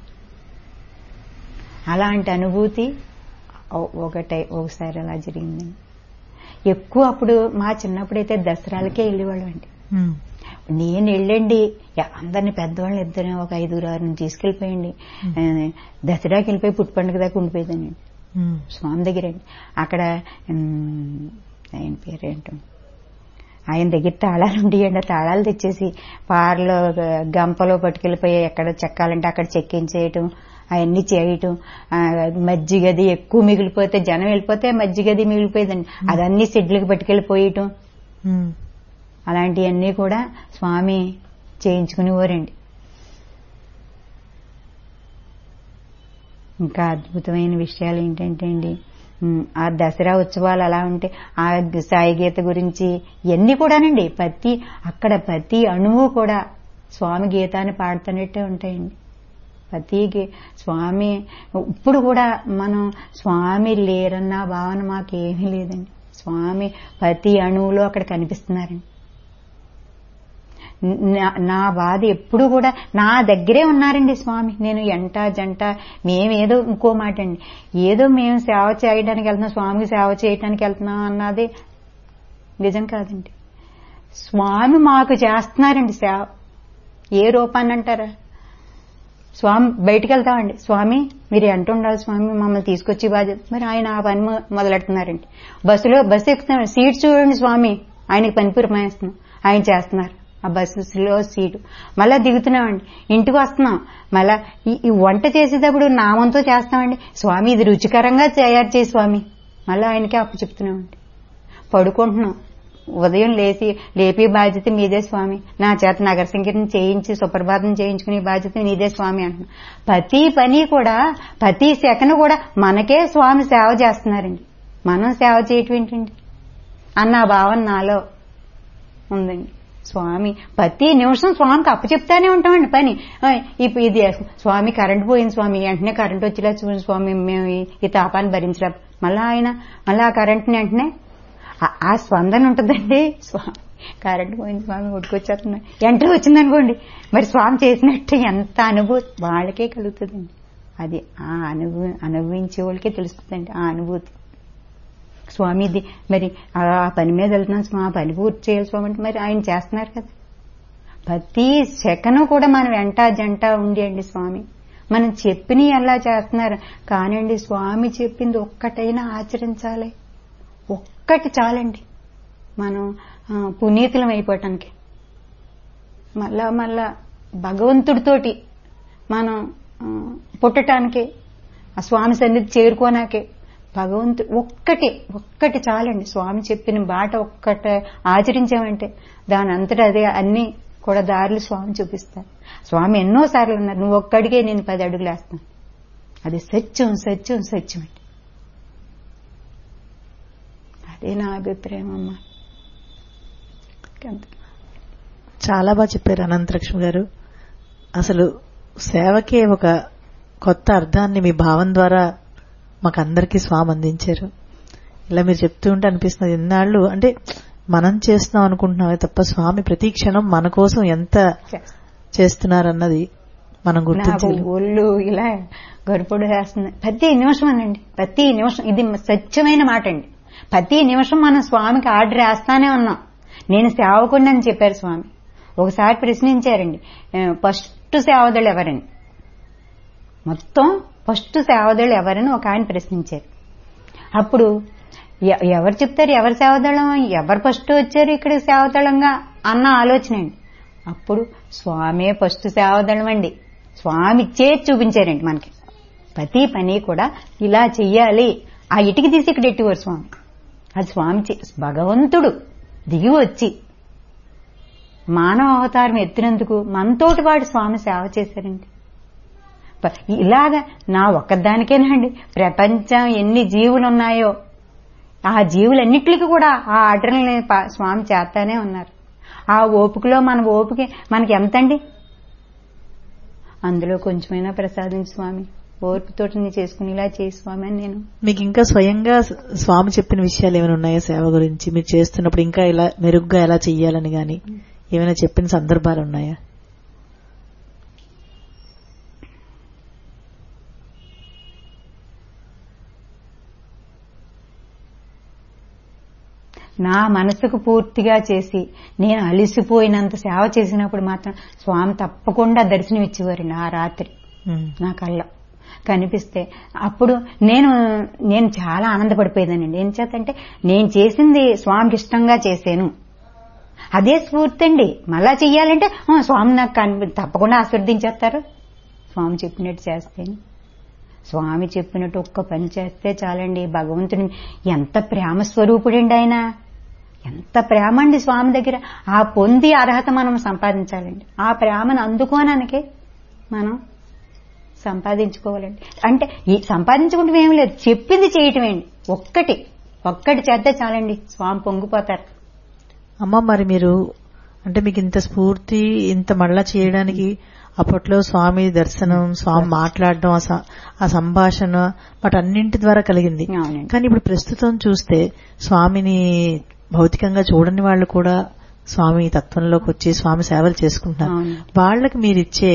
అలాంటి అనుభూతి ఒకటై ఒకసారి అలా జరిగిందండి ఎక్కువ అప్పుడు మా చిన్నప్పుడైతే దసరాలకే వెళ్ళేవాళ్ళం అండి నేను వెళ్ళండి అందరిని పెద్దవాళ్ళని ఇద్దరు ఒక ఐదుగురు ఆరుని తీసుకెళ్ళిపోయండి దసరాకి వెళ్ళిపోయి పుట్టుపండుగ దాకా ఉండిపోయేదానండి స్వామి దగ్గర అక్కడ ఆయన పేరేంటో ఆయన దగ్గర తాళాలు ఉండేయండి ఆ తాళాలు తెచ్చేసి పార్లో గంపలో పట్టుకెళ్ళిపోయి ఎక్కడ చెక్కాలంటే అక్కడ చెక్కించేయటం అవన్నీ చేయటం మజ్జిగది ఎక్కువ మిగిలిపోతే జనం వెళ్ళిపోతే మజ్జిగది మిగిలిపోయేదండి అదన్నీ సిడ్లకి పట్టుకెళ్ళిపోయటం అలాంటివన్నీ కూడా స్వామి చేయించుకునేవారండి ఇంకా అద్భుతమైన విషయాలు ఏంటంటే అండి ఆ దసరా ఉత్సవాలు అలా ఉంటే ఆ సాయి గీత గురించి ఇవన్నీ కూడానండి ప్రతి అక్కడ ప్రతి అణువు కూడా స్వామి గీతాన్ని పాడుతున్నట్టే ఉంటాయండి ప్రతి స్వామి ఇప్పుడు కూడా మనం స్వామి లేరన్న భావన మాకేమీ లేదండి స్వామి ప్రతి అణువులో అక్కడ కనిపిస్తున్నారండి నా బాధ ఎప్పుడు కూడా నా దగ్గరే ఉన్నారండి స్వామి నేను ఎంట జంట మేమేదో ఇంకో మాట అండి ఏదో మేము సేవ చేయడానికి వెళ్తున్నాం స్వామికి సేవ చేయడానికి వెళ్తున్నాం అన్నది నిజం కాదండి స్వామి మాకు చేస్తున్నారండి సేవ ఏ రూపాన్ని అంటారా స్వామి బయటికి వెళ్తామండి స్వామి మీరు ఎంత ఉండాలి స్వామి మమ్మల్ని తీసుకొచ్చి బాధ్యత మరి ఆయన ఆ పని మొదలెడుతున్నారండి బస్సులో బస్సు ఎక్కుతున్నాం సీట్ చూడండి స్వామి ఆయనకి పని పురమాయిస్తున్నాం ఆయన చేస్తున్నారు ఆ బస్సులో సీటు మళ్ళా దిగుతున్నామండి ఇంటికి వస్తున్నాం మళ్ళా ఈ వంట చేసేటప్పుడు నామంతో చేస్తామండి స్వామి ఇది రుచికరంగా తయారు చేయి స్వామి మళ్ళీ ఆయనకే అప్పు చెప్తున్నామండి పడుకుంటున్నాం ఉదయం లేచి లేపే బాధ్యత మీదే స్వామి నా చేత నగర సంకీర్తన చేయించి సుప్రభాతం చేయించుకునే బాధ్యత మీదే స్వామి అంటున్నాం ప్రతి పని కూడా ప్రతి సెకను కూడా మనకే స్వామి సేవ చేస్తున్నారండి మనం సేవ చేయటం ఏంటండి అన్న భావన నాలో ఉందండి స్వామి ప్రతి నిమిషం స్వామికి అప్పచెప్తానే ఉంటామండి పని ఇప్పుడు ఇది స్వామి కరెంట్ పోయింది స్వామి వెంటనే కరెంట్ వచ్చేలా చూడండి స్వామి మేము ఈ తాపాన్ని భరించరా మళ్ళా ఆయన మళ్ళీ ఆ కరెంట్ని వెంటనే ఆ స్పందన ఉంటుందండి స్వామి కరెంట్ పోయింది స్వామి ఉడికొచ్చేస్తున్నాయి వెంటనే వచ్చిందనుకోండి మరి స్వామి చేసినట్టు ఎంత అనుభూతి వాళ్ళకే కలుగుతుందండి అది ఆ అనుభూ అనుభవించే వాళ్ళకే తెలుస్తుందండి ఆ అనుభూతి స్వామిది మరి ఆ పని మీద వెళ్తున్నాం స్వామి పని పూర్తి చేయాలి స్వామి అంటే మరి ఆయన చేస్తున్నారు కదా ప్రతి సెకను కూడా మనం వెంట జంట ఉండేయండి స్వామి మనం చెప్పిన ఎలా చేస్తున్నారు కానివ్వండి స్వామి చెప్పింది ఒక్కటైనా ఆచరించాలి ఒక్కటి చాలండి మనం పునీతులం అయిపోవటానికి మళ్ళా మళ్ళా భగవంతుడితోటి మనం పుట్టటానికి ఆ స్వామి సన్నిధి చేరుకోనాకే భగవంతుడు ఒక్కటి ఒక్కటి చాలండి స్వామి చెప్పిన బాట ఒక్కటి ఆచరించామంటే దాని అంతటా అదే అన్ని కూడా దారులు స్వామి చూపిస్తారు స్వామి ఎన్నో సార్లు ఉన్నారు నువ్వు ఒక్కడికే నేను పది అడుగులు వేస్తాను అది సత్యం సత్యం సత్యం అండి అదే నా అభిప్రాయం అమ్మా చాలా బాగా చెప్పారు అనంతలక్ష్మి గారు అసలు సేవకే ఒక కొత్త అర్థాన్ని మీ భావం ద్వారా మాకందరికీ స్వామి అందించారు ఇలా మీరు చెప్తూ ఉంటే అనిపిస్తుంది ఎన్నాళ్ళు అంటే మనం చేస్తున్నాం అనుకుంటున్నామే తప్ప స్వామి ప్రతి క్షణం మన కోసం ఎంత చేస్తున్నారన్నది మనం నాకు గుర్తించాలి ఒళ్ళు ఇలా గరుపుడు వేస్తుంది ప్రతి నిమిషం అనండి ప్రతి నిమిషం ఇది సత్యమైన మాట అండి ప్రతి నిమిషం మనం స్వామికి ఆర్డర్ వేస్తానే ఉన్నాం నేను సేవకుండా అని చెప్పారు స్వామి ఒకసారి ప్రశ్నించారండి ఫస్ట్ సేవదళ్ళు ఎవరని మొత్తం ఫస్ట్ సేవదళ్ళు ఎవరని ఒక ఆయన ప్రశ్నించారు అప్పుడు ఎ- ఎవరు చెప్తారు ఎవరు సేవదళం ఎవరు ఫస్ట్ వచ్చారు ఇక్కడ సేవదళంగా అన్న ఆలోచన అండి అప్పుడు స్వామే ఫస్ట్ సేవదళం అండి స్వామి చేసి చూపించారండి మనకి ప్రతి పని కూడా ఇలా చెయ్యాలి ఆ ఇటుకి తీసి ఇక్కడ ఎట్టివారు స్వామి అది స్వామి చే- భగవంతుడు దిగి వచ్చి మానవ అవతారం ఎత్తినందుకు మనతోటి వాడు స్వామి సేవ చేశారండి ప- ఇలాగా నా ఒక్కదానికేనండి ప్రపంచం ఎన్ని జీవులు ఉన్నాయో ఆ జీవులన్నిటికీ కూడా ఆ ఆర్డర్ని ప- స్వామి చేస్తానే ఉన్నారు ఆ ఓపికలో మన ఓపిక మనకి ఎంతండి అందులో కొంచెమైనా ప్రసాదించు స్వామి ఓర్పుతోటి నీ చేసుకునేలా చేయి స్వామి అని నేను మీకు ఇంకా స్వయంగా స్వామి చెప్పిన విషయాలు ఏమైనా ఉన్నాయా సేవ గురించి మీరు చేస్తున్నప్పుడు ఇంకా ఇలా మెరుగ్గా ఎలా చెయ్యాలని గాని ఏమైనా చెప్పిన సందర్భాలు ఉన్నాయా నా మనసుకు పూర్తిగా చేసి నేను అలిసిపోయినంత సేవ చేసినప్పుడు మాత్రం స్వామి తప్పకుండా దర్శనం ఇచ్చేవారండి ఆ రాత్రి ఉమ్. నా కళ్ళ కనిపిస్తే అప్పుడు నేను నేను చాలా ఆనందపడిపోయేదానండి ఏం చేతంటే నేను చేసింది స్వామికి ఇష్టంగా చేశాను అదే స్ఫూర్తి అండి మళ్ళా చెయ్యాలంటే "ఆ, స్వామి నాకు కనిపి తప్పకుండా ఆశీర్వదించేస్తారు స్వామి చెప్పినట్టు చేస్తేను స్వామి చెప్పినట్టు ఒక్క పని చేస్తే చాలండి భగవంతుని ఎంత ప్రేమ స్వరూపుడండి ఆయన ఎంత ప్రేమ అండి స్వామి దగ్గర ఆ పొంది అర్హత మనం సంపాదించాలండి ఆ ప్రేమను అందుకోనానికి మనం సంపాదించుకోవాలండి అంటే ఈ సంపాదించుకుంటే ఏం లేదు చెప్పింది చేయటమేండి ఒక్కటి ఒక్కటి చేస్తే చాలండి స్వామి పొంగిపోతారు అమ్మ మరి మీరు అంటే మీకు ఇంత స్ఫూర్తి ఇంత మళ్ళా చేయడానికి అప్పట్లో స్వామి దర్శనం స్వామి మాట్లాడడం ఆ స- ఆ సంభాషణ వాటన్నింటి ద్వారా కలిగింది అవునండి. కానీ ఇప్పుడు ప్రస్తుతం చూస్తే స్వామిని భౌతికంగా చూడని వాళ్ళు కూడా స్వామి తత్వంలోకి వచ్చి స్వామి సేవలు చేసుకుంటున్నారు అవును. వాళ్ళకి మీరు ఇచ్చే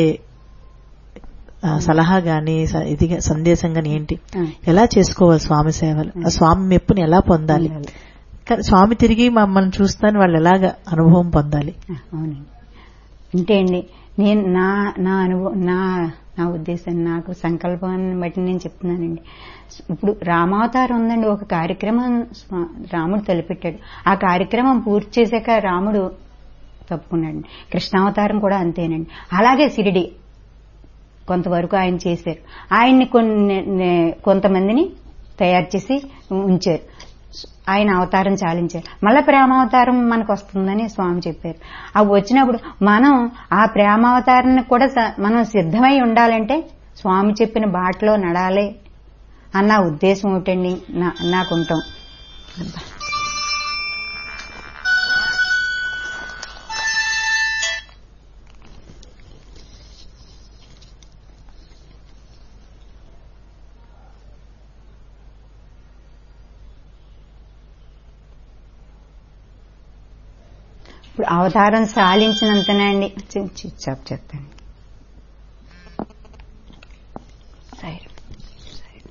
ఆ, సలహా గాని స- ఇది గా- సందేశం గాని ఏంటి ఆ. ఎలా చేసుకోవాలి స్వామి సేవలు ఆ స్వామి మెప్పుని ఎలా పొందాలి పొందాలి. కానీ స్వామి తిరిగి మమ్మల్ని చూస్తాను వాళ్ళు ఎలాగ అనుభవం పొందాలి ఆ, అవునండి అంటే అండి నేను నా నా అనుభవం నా నా ఉద్దేశం నాకు సంకల్పాన్ని బట్టి నేను చెప్తున్నానండి ఇప్పుడు రామావతారం ఉందండి ఒక కార్యక్రమం స్వా- రాముడు తలపెట్టాడు ఆ కార్యక్రమం పూర్తి చేశాక రాముడు తప్పుకున్నాడు కృష్ణావతారం కూడా అంతేనండి అలాగే సిరిడి కొంతవరకు ఆయన చేశారు ఆయన్ని కొన్ని నే- కొంతమందిని తయారు చేసి ఉంచారు ఆయన అవతారం చాలించారు మళ్ళా ప్రేమావతారం మనకు వస్తుందని స్వామి చెప్పారు అవి వచ్చినప్పుడు మనం ఆ ప్రేమావతారాన్ని కూడా స- మనం సిద్ధమై ఉండాలంటే స్వామి చెప్పిన బాటలో నడాలి అన్న ఉద్దేశం ఒకటండి నా- నాకుంటాం ఇప్పుడు అవతారం సాలించినంతనే అండి చి- చి- చెప్ చెప్తాను సైడ్. సైడ్.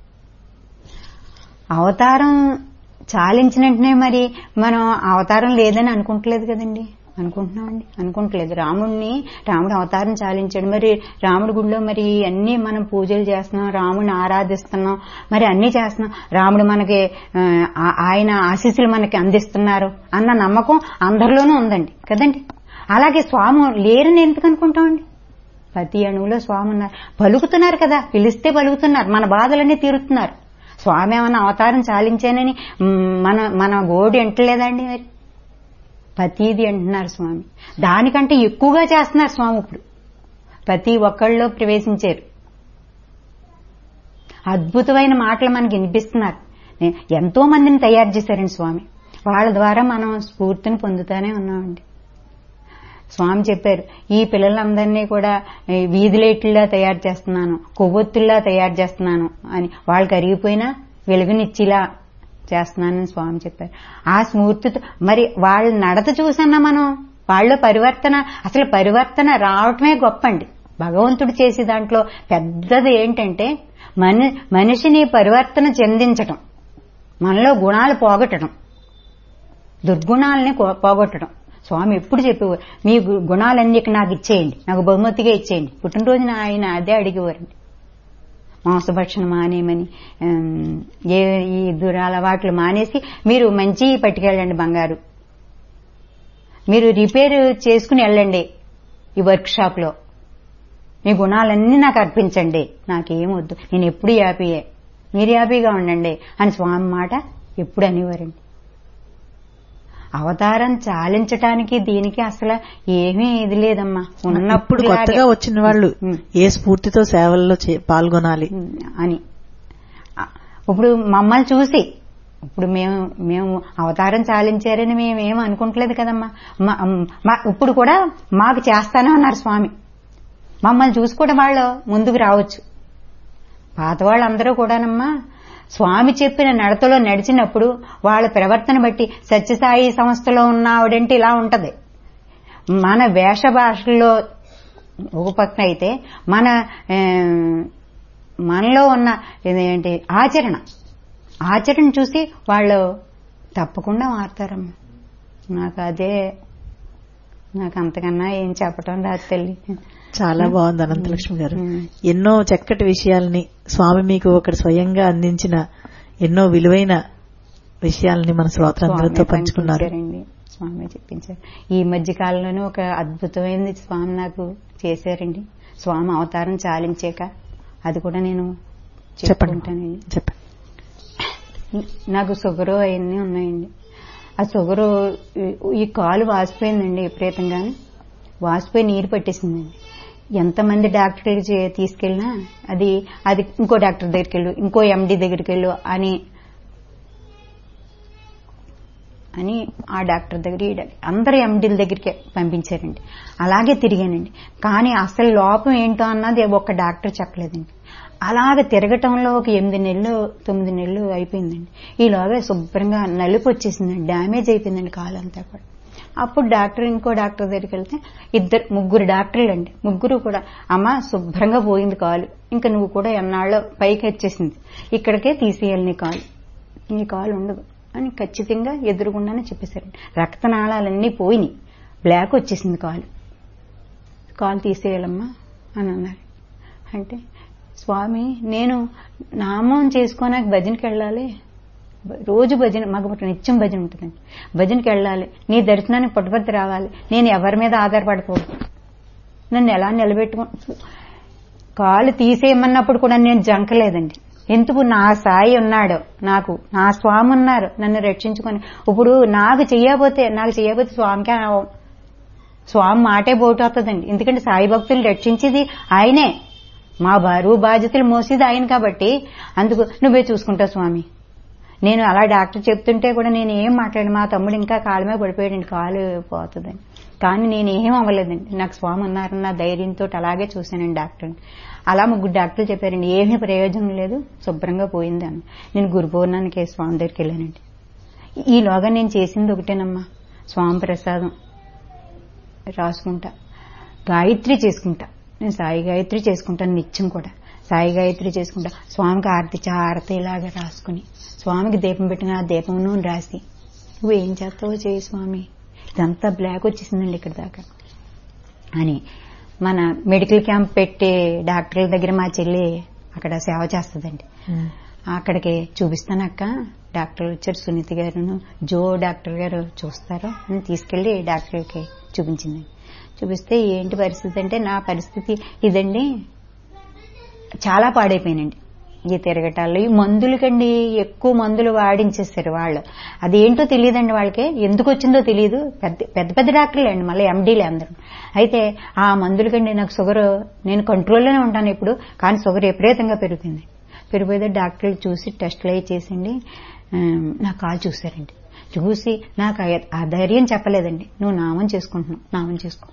అవతారం చాలించినట్టునే మరి మనం అవతారం లేదని అనుకుంటలేదు కదండి అనుకుంటున్నామండి అనుకుంటలేదు రాముడిని రాముడు అవతారం చాలించాడు మరి రాముడి గుడిలో మరి అన్ని మనం పూజలు చేస్తున్నాం రాముడిని ఆరాధిస్తున్నాం మరి అన్ని చేస్తున్నాం రాముడు మనకి ఆ, ఆ- ఆయన ఆశీస్సులు మనకి అందిస్తున్నారు అన్న నమ్మకం అందరిలోనూ ఉందండి కదండి అలాగే స్వామి లేరని ఎందుకు అనుకుంటామండి ప్రతి అణువులో స్వామి ఉన్నారు పలుకుతున్నారు కదా పిలిస్తే పలుకుతున్నారు మన బాధలన్నీ తీరుతున్నారు స్వామి ఏమన్నా అవతారం చాలించానని మ్, మన మన గోడు ఎంటలేదండి మరి ప్రతిది అంటున్నారు స్వామి దానికంటే ఎక్కువగా చేస్తున్నారు స్వామి ఇప్పుడు ప్రతి ఒక్కళ్ళలో ప్రవేశించారు అద్భుతమైన మాటలు మనకి వినిపిస్తున్నారు నే- ఎంతో మందిని తయారు చేశారండి స్వామి వాళ్ళ ద్వారా మనం స్ఫూర్తిని పొందుతానే ఉన్నామండి స్వామి చెప్పారు ఈ పిల్లలందరినీ కూడా ఈ వీధి లైట్లా తయారు చేస్తున్నాను కొవ్వొత్తుల్లా తయారు చేస్తున్నాను అని వాళ్ళకి అరిగిపోయినా వెలుగునిచ్చిలా చేస్తున్నానని స్వామి చెప్పారు ఆ స్మూర్తితో మరి వాళ్ళ నడత చూసన్నా మనం వాళ్ళ పరివర్తన అసలు పరివర్తన రావటమే గొప్ప అండి భగవంతుడు చేసే దాంట్లో పెద్దది ఏంటంటే మని మనిషిని పరివర్తన చెందించటం మనలో గుణాలు పోగొట్టడం దుర్గుణాలని కో- పోగొట్టడం స్వామి ఎప్పుడు చెప్పేవారు మీ గు- గుణాలన్నీ ఇక నాకు ఇచ్చేయండి నాకు బహుమతిగా ఇచ్చేయండి పుట్టినరోజున ఆయన అదే అడిగేవారండి మాంసభక్షణ మానేయమని ఆమ్, ఏ ఈ దురలవాట్లు మానేసి మీరు మంచి పట్టుకెళ్ళండి బంగారు మీరు రిపేర్ చేసుకుని వెళ్ళండి ఈ వర్క్ షాప్ లో మీ గుణాలన్నీ నాకు అర్పించండి నాకేం వద్దు నేను ఎప్పుడు హ్యాపీయే మీరు హ్యాపీగా ఉండండి అని స్వామి మాట ఎప్పుడు అనేవారండి అవతారం చాలించటానికి దీనికి అసలు ఏమీ ఇది లేదమ్మా ఇప్పుడు ఉన్నప్పుడు కొత్తగా వచ్చిన వాళ్ళు ఉమ్. ఏ స్ఫూర్తితో సేవల్లో చే- పాల్గొనాలి అని ఆ, ఇప్పుడు మమ్మల్ని చూసి ఇప్పుడు మేము మేము అవతారం చాలించారని మేమేం అనుకుంటలేదు కదమ్మా మా- మా- ఇప్పుడు కూడా మాకు చేస్తానే ఉన్నారు స్వామి మమ్మల్ని చూసి కూడా వాళ్ళు ముందుకు రావచ్చు పాత వాళ్ళందరూ కూడానమ్మా స్వామి చెప్పిన నడతలో నడిచినప్పుడు వాళ్ళ ప్రవర్తన బట్టి సత్యసాయి సంస్థలో ఉన్న ఆవిడంటే ఇలా ఉంటది మన వేష భాషల్లో ఒక పక్కన అయితే మన ఆ, మనలో ఉన్న ఇదేంటి ఆచరణ ఆచరణ చూసి వాళ్ళు తప్పకుండా మారుతారమ్మా నాకు అదే నాకు అంతకన్నా ఏం చెప్పటం రాదు తల్లి చాలా బాగుంది అనంతలక్ష్మి గారు ఉమ్. ఎన్నో చక్కటి విషయాల్ని స్వామి మీకు ఒకటి స్వయంగా అందించిన ఎన్నో విలువైన విషయాల్ని మన శ్రోతలందరితో స్వామి పంచుకున్నారు పంపించారండి. స్వామి చెప్పించారు ఈ మధ్య కాలంలోనే ఒక అద్భుతమైనది స్వామి నాకు చేశారండి స్వామి అవతారం చాలించాక అది కూడా నేను చెప్పండి చెప్పుకుంటానండి చెప్పండి నాకు షుగరు అవన్నీ ఉన్నాయండి ఆ షుగరు ఈ- ఈ కాలు వాసిపోయిందండి విపరీతంగానే వాసిపోయి నీరు పట్టేసిందండి ఎంతమంది డాక్టర్లకి చే- తీసుకెళ్ళినా అది అది ఇంకో డాక్టర్ దగ్గరికి వెళ్ళు ఇంకో ఎండి దగ్గరికి వెళ్ళు అని అని ఆ డాక్టర్ దగ్గర ఈ డాక్టర్ అందరు ఎండీల దగ్గరికి పంపించారండి అలాగే తిరిగానండి కానీ అసలు లోపం ఏంటో అన్నది ఒక్క డాక్టర్ చెప్పలేదండి అలాగ తిరగటంలో ఒక ఎనిమిది నెలలు తొమ్మిది నెలలు అయిపోయిందండి ఈలోగా శుభ్రంగా నలుపు వచ్చేసిందండి డ్యామేజ్ అయిపోయిందండి కాలు అంతా కూడా అప్పుడు డాక్టర్ ఇంకో డాక్టర్ దగ్గరికి వెళ్తే ఇద్దరు ముగ్గురు డాక్టర్లు అండి ముగ్గురు కూడా అమ్మ శుభ్రంగా పోయింది కాలు ఇంకా నువ్వు కూడా ఎన్నాళ్ళు పైకి వచ్చేసింది ఇక్కడికే తీసేయాలి నీ కాలు నీ కాలు ఉండదు అని ఖచ్చితంగా ఎదురుగుండానే చెప్పేశారు రక్తనాళాలన్నీ పోయినాయి బ్లాక్ వచ్చేసింది కాలు కాలు తీసేయాలమ్మా అని అన్నారు అంటే స్వామి నేను నామం చేసుకోనాక భజనకి వెళ్ళాలి రోజు భజన మాకు ఒక నిత్యం భజన ఉంటుందండి భజనకి వెళ్ళాలి నీ దర్శనానికి పట్టుబడి రావాలి నేను ఎవరి మీద ఆధారపడకూడదు నన్ను ఎలా నిలబెట్టుకో కాలు తీసేయమన్నప్పుడు కూడా నేను జంకలేదండి ఎందుకు నా సాయి ఉన్నాడు నాకు నా స్వామి ఉన్నారు నన్ను రక్షించుకొని ఇప్పుడు నాకు చెయ్యబోతే నాకు చెయ్యబోతే స్వామికే నా- స్వామి మాటే బోటు వస్తుందండి ఎందుకంటే సాయి భక్తులు రక్షించేది ఆయనే మా బరువు బాధ్యతలు మోసేది ఆయన కాబట్టి అందుకు నువ్వే చూసుకుంటావు స్వామి నేను అలా డాక్టర్ చెప్తుంటే కూడా నేను ఏం మాట్లాడి మా తమ్ముడు ఇంకా కాలు మీద పడిపోయాడండి కాలు పోతుందని కానీ నేను ఏం అవ్వలేదండి నాకు స్వామి ఉన్నారన్న ధైర్యంతో అలాగే చూశానండి డాక్టర్ని అలా ముగ్గురు డాక్టర్లు చెప్పారండి ఏమీ ప్రయోజనం లేదు శుభ్రంగా పోయింది అని నేను గురు పౌర్ణానికి స్వామి దగ్గరికి వెళ్ళానండి ఈలోగా నేను చేసింది ఒకటేనమ్మా స్వామి ప్రసాదం రాసుకుంటా గాయత్రి చేసుకుంటా నేను సాయి గాయత్రి చేసుకుంటాను నిత్యం కూడా సాయి గాయత్రి చేసుకుంటా స్వామికి ఆరతి చా ఆరతి ఇలాగా రాసుకుని స్వామికి దీపం పెట్టిన ఆ దీపం నూనె రాసి నువ్వు ఏం చేస్తావో చేయి స్వామి ఇదంతా బ్లాక్ వచ్చేసిందండి ఇక్కడ దాకా అని మన మెడికల్ క్యాంప్ పెట్టే డాక్టర్ల దగ్గర మా చెల్లి అక్కడ సేవ చేస్తుందండి అక్కడికి చూపిస్తానక్క డాక్టర్ వచ్చారు సునీత గారును జో డాక్టర్ గారు చూస్తారు అని తీసుకెళ్లి డాక్టర్కి చూపించింది చూపిస్తే ఏంటి పరిస్థితి అంటే నా పరిస్థితి ఇదండి చాలా పాడైపోయినండి ఈ తిరగటాలు ఈ మందులకండి ఎక్కువ మందులు వాడించేస్తారు వాళ్ళు అదేంటో తెలియదండి వాళ్ళకి ఎందుకు వచ్చిందో తెలియదు పెద్ద పెద్ద పెద్ద డాక్టర్లే అండి మళ్ళీ ఎండీలే అందరూ అయితే ఆ మందులకండి నాకు షుగర్ నేను కంట్రోల్లోనే ఉంటాను ఇప్పుడు కానీ షుగర్ విపరీతంగా పెరిగింది పెరిగిపోతే డాక్టర్లు చూసి టెస్టులు అవి చేసిండి ఆ, నా కాలు చూశారండి చూసి నాకు ఆ- ఆ ధైర్యం చెప్పలేదండి నువ్వు నామం చేసుకుంటున్నావు నామం చేసుకో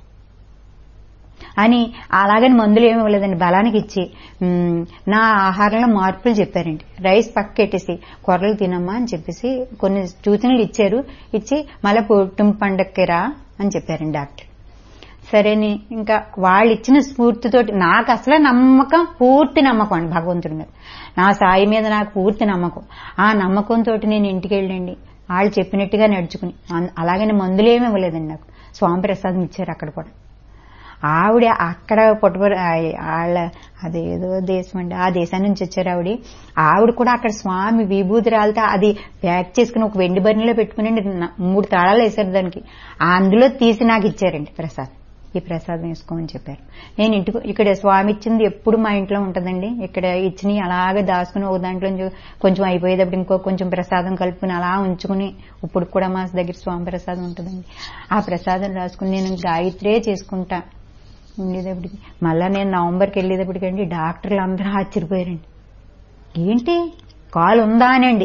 అని అలాగని మందులు ఏమి ఇవ్వలేదండి బలానికి ఇచ్చి మ్, నా ఆహారంలో మార్పులు చెప్పారండి రైస్ పక్కెట్టేసి కొర్రలు తినమ్మా అని చెప్పేసి కొన్ని సూచనలు ఇచ్చారు ఇచ్చి మళ్ళీ పుట్టిన పండక్కి రా అని చెప్పారండి డాక్టర్ సరేని ఇంకా వాళ్ళు ఇచ్చిన స్ఫూర్తితోటి నాకు అసలు నమ్మకం పూర్తి నమ్మకం అండి భగవంతుడి మీద నా సాయి మీద నాకు పూర్తి నమ్మకం ఆ నమ్మకంతో నేను ఇంటికి వెళ్ళండి వాళ్ళు చెప్పినట్టుగా నడుచుకుని అన్- అలాగని మందులేమీ ఇవ్వలేదండి నాకు స్వామి ప్రసాదం ఇచ్చారు అక్కడ కూడా ఆవిడ అక్కడ పుట్టబడి వాళ్ళ అదేదో దేశం అండి ఆ దేశం నుంచి వచ్చారు ఆవిడ ఆవిడ కూడా అక్కడ స్వామి విభూతి రాలితే అది ప్యాక్ చేసుకుని ఒక వెండి బరిలో పెట్టుకుని మూడు తాళాలు వేశారు దానికి అందులో తీసి నాకు ఇచ్చారండి ప్రసాద్ ఈ ప్రసాదం వేసుకోమని చెప్పారు నేను ఇంటికి ఇక్కడ స్వామి ఇచ్చింది ఎప్పుడు మా ఇంట్లో ఉంటుందండి ఇక్కడ ఇచ్చినవి అలాగే దాచుకుని ఒక దాంట్లో నుంచి కొంచెం అయిపోయేటప్పుడు ఇంకో కొంచెం ప్రసాదం కలుపుకుని అలా ఉంచుకుని ఇప్పుడు కూడా మా దగ్గర స్వామి ప్రసాదం ఉంటుందండి ఆ ప్రసాదం రాసుకుని నేను గాయత్రే చేసుకుంటా ఉండేటప్పటికి మళ్ళా నేను నవంబర్కి వెళ్ళేటప్పటికండి డాక్టర్లు అందరూ ఆశ్చర్యపోయారండి ఏంటి కాలు ఉందా అనండి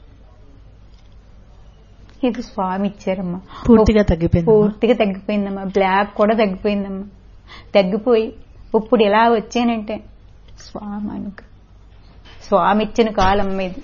ఇది స్వామి ఇచ్చారమ్మా పూర్తిగా తగ్గిపోయింది పూర్తిగా తగ్గిపోయిందమ్మా బ్లాక్ కూడా తగ్గిపోయిందమ్మా తగ్గిపోయి ఇప్పుడు ఎలా వచ్చానంటే స్వామి అనుక స్వామి ఇచ్చిన కాలమ్మ ఇది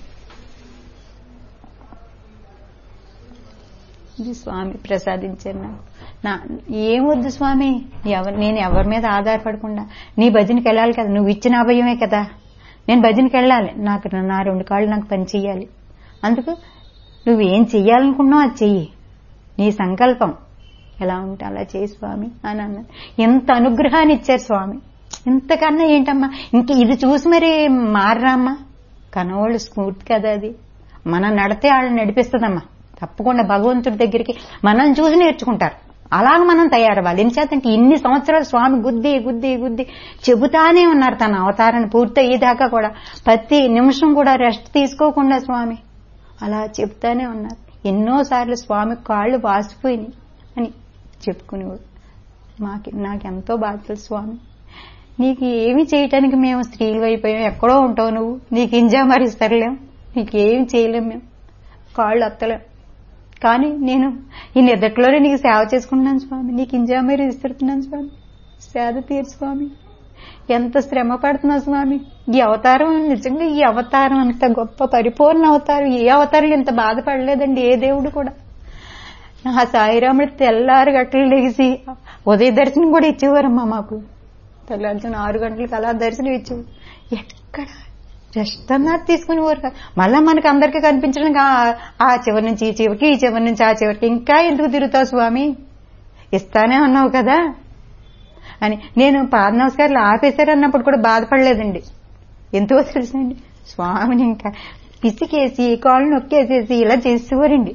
ఇది స్వామి ప్రసాదించారు నాకు నా ఏమొద్దు స్వామి ఎవరు నేను ఎవరి మీద ఆధారపడకుండా నీ భజనకి వెళ్ళాలి కదా నువ్వు ఇచ్చిన అభయమే కదా నేను భజనకి వెళ్ళాలి నాకు నా రెండు కాళ్ళు నాకు పని చెయ్యాలి అందుకు నువ్వేం చెయ్యాలనుకున్నావు అది చెయ్యి నీ సంకల్పం ఎలా ఉంటే అలా చేయి స్వామి అని అన్నారు ఎంత అనుగ్రహాన్ని ఇచ్చారు స్వామి ఇంతకన్నా ఏంటమ్మా ఇంక ఇది చూసి మరి మారరామ్మా కనవాళ్ళు స్ఫూర్తి కదా అది మనం నడితే వాళ్ళని నడిపిస్తుందమ్మా తప్పకుండా భగవంతుడి దగ్గరికి మనం చూసి నేర్చుకుంటారు అలాగ మనం తయారవ్వాలి ఎంచేతంటే ఇన్ని సంవత్సరాలు స్వామి గుద్ది గుద్ది గుద్ది చెబుతానే ఉన్నారు తన అవతారాన్ని పూర్తి అయ్యేదాకా కూడా ప్రతి నిమిషం కూడా రెస్ట్ తీసుకోకుండా స్వామి అలా చెప్తానే ఉన్నారు ఎన్నోసార్లు స్వామి కాళ్ళు వాసిపోయినాయి అని చెప్పుకునేవాడు మాకి నాకెంతో బాధలు స్వామి నీకు ఏమి చేయటానికి మేము స్త్రీలు అయిపోయాం ఎక్కడో ఉంటావు నువ్వు నీకు ఇంజా మరిస్తలేం నీకేం చేయలేం మేము కాళ్ళు అత్తలేం కానీ నేను ఈ నిద్రలోనే నీకు సేవ చేసుకుంటున్నాను స్వామి నీకు ఇంజా మరి ఇస్తున్నాను స్వామి సేద తీరు స్వామి ఎంత శ్రమ పడుతున్నా స్వామి ఈ అవతారం నిజంగా ఈ అవతారం అంత గొప్ప పరిపూర్ణ అవతారం ఏ అవతారం ఇంత బాధపడలేదండి ఏ దేవుడు కూడా నా సాయిరాముడు తెల్లారు గంటలు లేచి ఉదయ దర్శనం కూడా ఇచ్చేవారమ్మా మాకు తెల్లారుజామున ఆరు గంటలకు అలా దర్శనం ఇచ్చేవారు ఎక్కడ రెస్ట్ అన్నది తీసుకునేవారు కాదు మళ్ళా మనకి అందరికీ కనిపించడానికి ఆ చివరి నుంచి ఈ చివరికి ఈ చివరి నుంచి ఆ చివరికి ఇంకా ఎందుకు తిరుగుతావు స్వామి ఇస్తానే ఉన్నావు కదా అని నేను పాద నమస్కారాలు ఆపేశారన్నప్పుడు కూడా బాధపడలేదండి ఎంతో తెలుసండి స్వామిని ఇంకా పిసికేసి కాళ్ళు నొక్కేసేసి ఇలా చేసేవారండి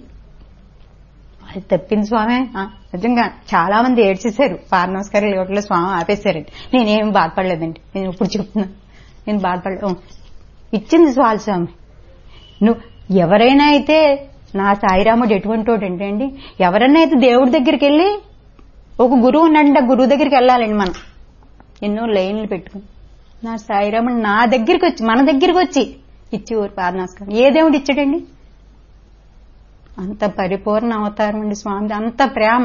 అది తప్పింది స్వామి నిజంగా చాలా మంది ఏడ్చేశారు పాద నమస్కారాలు ఇవ్వట్లో స్వామి ఆపేశారండి నేనేం బాధపడలేదండి నేను ఇప్పుడు చెప్తున్నాను నేను బాధపడలేదు ఇచ్చింది స్వామి స్వామి నువ్వు ఎవరైనా అయితే నా సాయిరాముడు ఎటువంటి వాడు అంటే అండి ఎవరైనా అయితే దేవుడి దగ్గరికి వెళ్ళి ఒక గురువు ఉన్నాడంటే ఆ గురువు దగ్గరికి వెళ్ళాలండి మనం ఎన్నో లైన్లు పెట్టుకుని నా సాయిరాముడు నా దగ్గరికి వచ్చి మన దగ్గరికి వచ్చి ఇచ్చి ఊరు పాద నమస్కారం ఏ దేవుడు ఇచ్చాడండి అంత పరిపూర్ణ అవతారం అండి స్వామి అంత ప్రేమ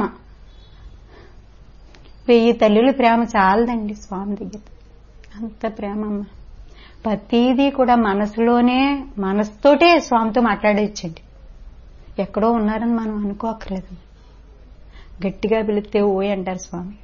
వెయ్యి తల్లుల ప్రేమ చాలదండి స్వామి దగ్గర అంత ప్రేమ అమ్మ ప్రతిదీ కూడా మనసులోనే మనసుతోటే స్వామితో మాట్లాడేచ్చండి ఎక్కడో ఉన్నారని మనం అనుకోక్కర్లేదు గట్టిగా పిలిస్తే ఓయ్ అంటారు స్వామి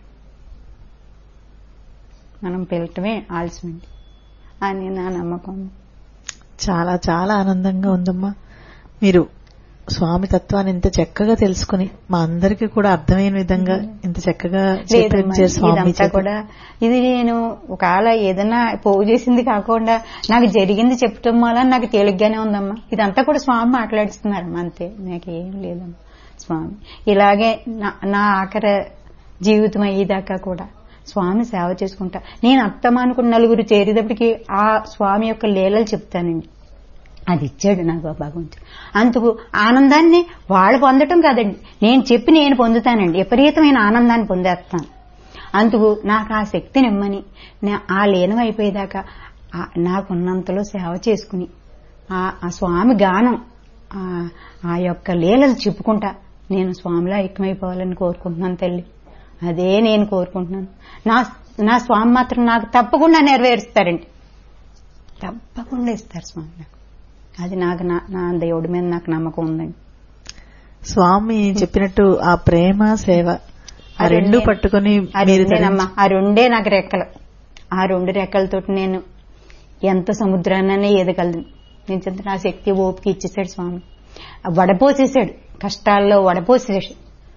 మనం పిలటమే ఆలస్యమండి అని నా నమ్మకం చాలా చాలా ఆనందంగా ఉందమ్మా మీరు స్వామి తత్వాన్ని ఇంత చక్కగా తెలుసుకుని మా అందరికీ కూడా అర్థమైన విధంగా ఇంత చక్కగా చూపించారు స్వామి ఇదంతా కూడా ఇది నేను ఒకవేళ ఏదైనా పోగు చేసింది కాకుండా నాకు జరిగింది చెప్పటం వల్ల నాకు తేలిగ్గానే ఉందమ్మా ఇదంతా కూడా స్వామి మాట్లాడిస్తున్నారమ్మా అంతే నాకేం లేదమ్మా స్వామి ఇలాగే నా ఆఖరి జీవితం అయ్యేదాకా కూడా స్వామి సేవ చేసుకుంటా నేను అత్తమానుకున్న నలుగురు చేరేటప్పటికి ఆ స్వామి యొక్క లీలలు చెప్తానండి అది ఇచ్చాడు నాకు భగవంతుడు అందుకు ఆనందాన్ని వాళ్ళు పొందటం కాదండి నేను చెప్పి నేను పొందుతానండి విపరీతమైన ఆనందాన్ని పొందేస్తాను అందుకు నాకు ఆ శక్తిని ఇమ్మని ఆ లీనం అయిపోయేదాకా నాకున్నంతలో సేవ చేసుకుని ఆ స్వామి గానం ఆ యొక్క లీలలు చెప్పుకుంటా నేను స్వామిలో ఐక్యమైపోవాలని కోరుకుంటున్నాను తల్లి అదే నేను కోరుకుంటున్నాను నా నా స్వామి మాత్రం నాకు తప్పకుండా నెరవేరుస్తారండి తప్పకుండా ఇస్తారు స్వామి నాకు అది నాకు నా దేవుడి మీద నాకు నమ్మకం ఉందండి స్వామి చెప్పినట్టు ఆ ప్రేమ సేవ ఆ రెండు పట్టుకుని రెండేనమ్మా ఆ రెండే నాకు రెక్కలు ఆ రెండు రెక్కలతో నేను ఎంత సముద్రాన్ని ఎదగలను నేను చెంత నా శక్తి ఓపిక ఇచ్చేసాడు స్వామి వడపోసేసాడు కష్టాల్లో వడపోసేసాడు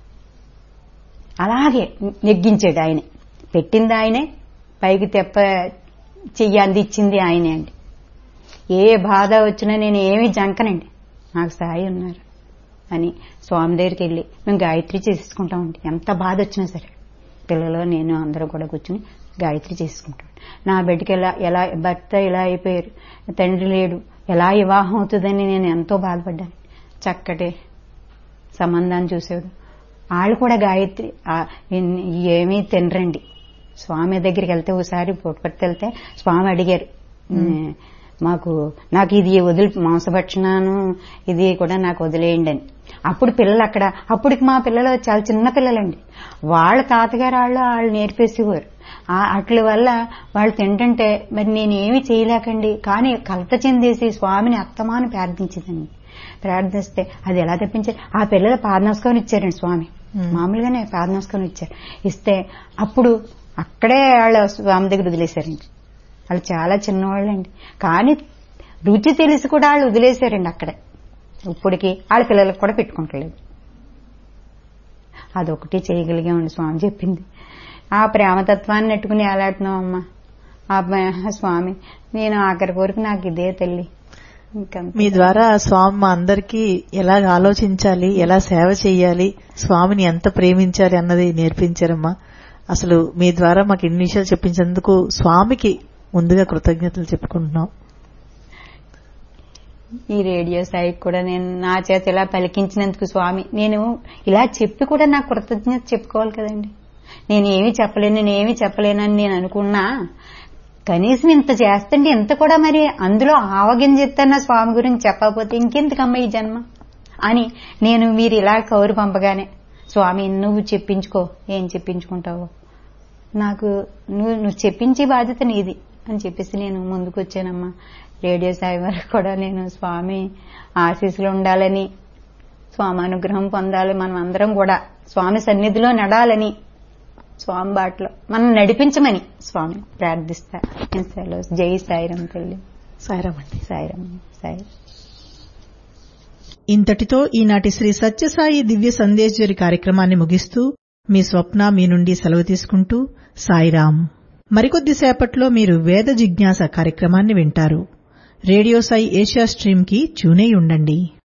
అలాగే నెగ్గించాడు ఆయనే పెట్టింది ఆయనే పైకి తెప్ప చెయ్యి అందించింది ఆయనే అండి ఏ బాధ వచ్చినా నేను ఏమీ జంకనండి నాకు సాయి ఉన్నారు అని స్వామి దగ్గరికి వెళ్ళి మేము గాయత్రి చేసుకుంటామండి ఎంత బాధ వచ్చినా సరే పిల్లలు నేను అందరూ కూడా కూర్చుని గాయత్రి చేసుకుంటాం నా బిడ్డకి ఎలా ఎలా భర్త ఇలా అయిపోయారు తండ్రి లేడు ఎలా వివాహం అవుతుందని నేను ఎంతో బాధపడ్డాను చక్కటి సంబంధాన్ని చూసాడు వాళ్ళు కూడా గాయత్రి ఆ, ఇన్- ఏమీ తినరండి స్వామి దగ్గరికి వెళ్తే ఒకసారి పుట్టపర్తి వెళ్తే స్వామి అడిగారు "ఉమ్, మాకు నాకు ఇది వదిలి మాంసభక్షణాను ఇది కూడా నాకు వదిలేయండి అని అప్పుడు పిల్లలు అక్కడ అప్పటికి మా పిల్లలు చాలా చిన్న పిల్లలండి వాళ్ళ తాతగారు వాళ్ళు వాళ్ళు నేర్పేసేవారు ఆ అట్ల వల్ల వాళ్ళు తింటుంటే మరి నేను ఏమీ చేయలేకండి కానీ కలత చెందేసి స్వామిని అత్తమాని ప్రార్థించిందండి ప్రార్థిస్తే అది ఎలా తెప్పించారు ఆ పిల్లలు పాదనమస్కారం ఇచ్చారండి స్వామి మామూలుగానే పాదనమస్కారం ఇచ్చారు ఇస్తే అప్పుడు అక్కడే వాళ్ళ స్వామి దగ్గర వదిలేశారండి వాళ్ళు చాలా చిన్నవాళ్ళండి కానీ రుచి తెలిసి కూడా వాళ్ళు వదిలేశారండి అక్కడే ఇప్పటికి వాళ్ళ పిల్లలకు కూడా పెట్టుకుంటలేదు అదొకటి చేయగలిగామండి స్వామి చెప్పింది ఆ ప్రేమతత్వాన్ని నెట్టుకుని ఎలాడుతున్నాం అమ్మా ఆ ప్రే- స్వామి నేను ఆఖరి కోరిక నాకు ఇదే తల్లి ఇంకంతే. మీ ద్వారా స్వామి మా అందరికీ ఎలాగ ఆలోచించాలి ఎలా సేవ చేయాలి స్వామిని ఎంత ప్రేమించాలి అన్నది నేర్పించారమ్మా అసలు మీ ద్వారా మాకు ఇన్ని విషయాలు చెప్పించేందుకు స్వామికి ముందుగా కృతజ్ఞతలు చెప్పుకుంటున్నాం ఈ రేడియో సాయికి కూడా నేను నా చేత ఇలా పలికించినందుకు స్వామి నేను ఇలా చెప్పి కూడా నా కృతజ్ఞత చెప్పుకోవాలి కదండి నేను ఏమీ చెప్పలేను నేను ఏమీ చెప్పలేనని నేను అనుకున్నా కనీసం ఇంత చేస్తుంటే ఇంత కూడా మరి అందులో ఆవగింజ చెప్తాన్న స్వామి గురించి చెప్పకపోతే ఇంకెందుకమ్మ ఈ జన్మ అని నేను మీరు ఇలా కౌరు పంపగానే స్వామి నువ్వు చెప్పించుకో ఏం చెప్పించుకుంటావో నాకు నువ్వు నువ్వు చెప్పించే బాధ్యత నీది అని చెప్పేసి నేను ముందుకు వచ్చానమ్మా రేడియో సాయి వరకు కూడా నేను స్వామి ఆశీస్సులు ఉండాలని స్వామి అనుగ్రహం పొందాలి మనం అందరం కూడా స్వామి సన్నిధిలో నడాలని స్వామి బాటలో మనం నడిపించమని స్వామి ప్రార్థిస్తా నేను సెలవు జై సాయిరం తల్లి సాయిరామండి సాయిరం సాయి ఇంతటితో ఈనాటి శ్రీ సత్యసాయి దివ్య సందేశ్వరి కార్యక్రమాన్ని ముగిస్తూ మీ స్వప్న మీ నుండి సెలవు తీసుకుంటూ సాయిరాం మరికొద్దిసేపట్లో మీరు వేద జిజ్ఞాస కార్యక్రమాన్ని వింటారు రేడియో సాయి ఏషియా స్ట్రీమ్ కి ట్యూనై ఉండండి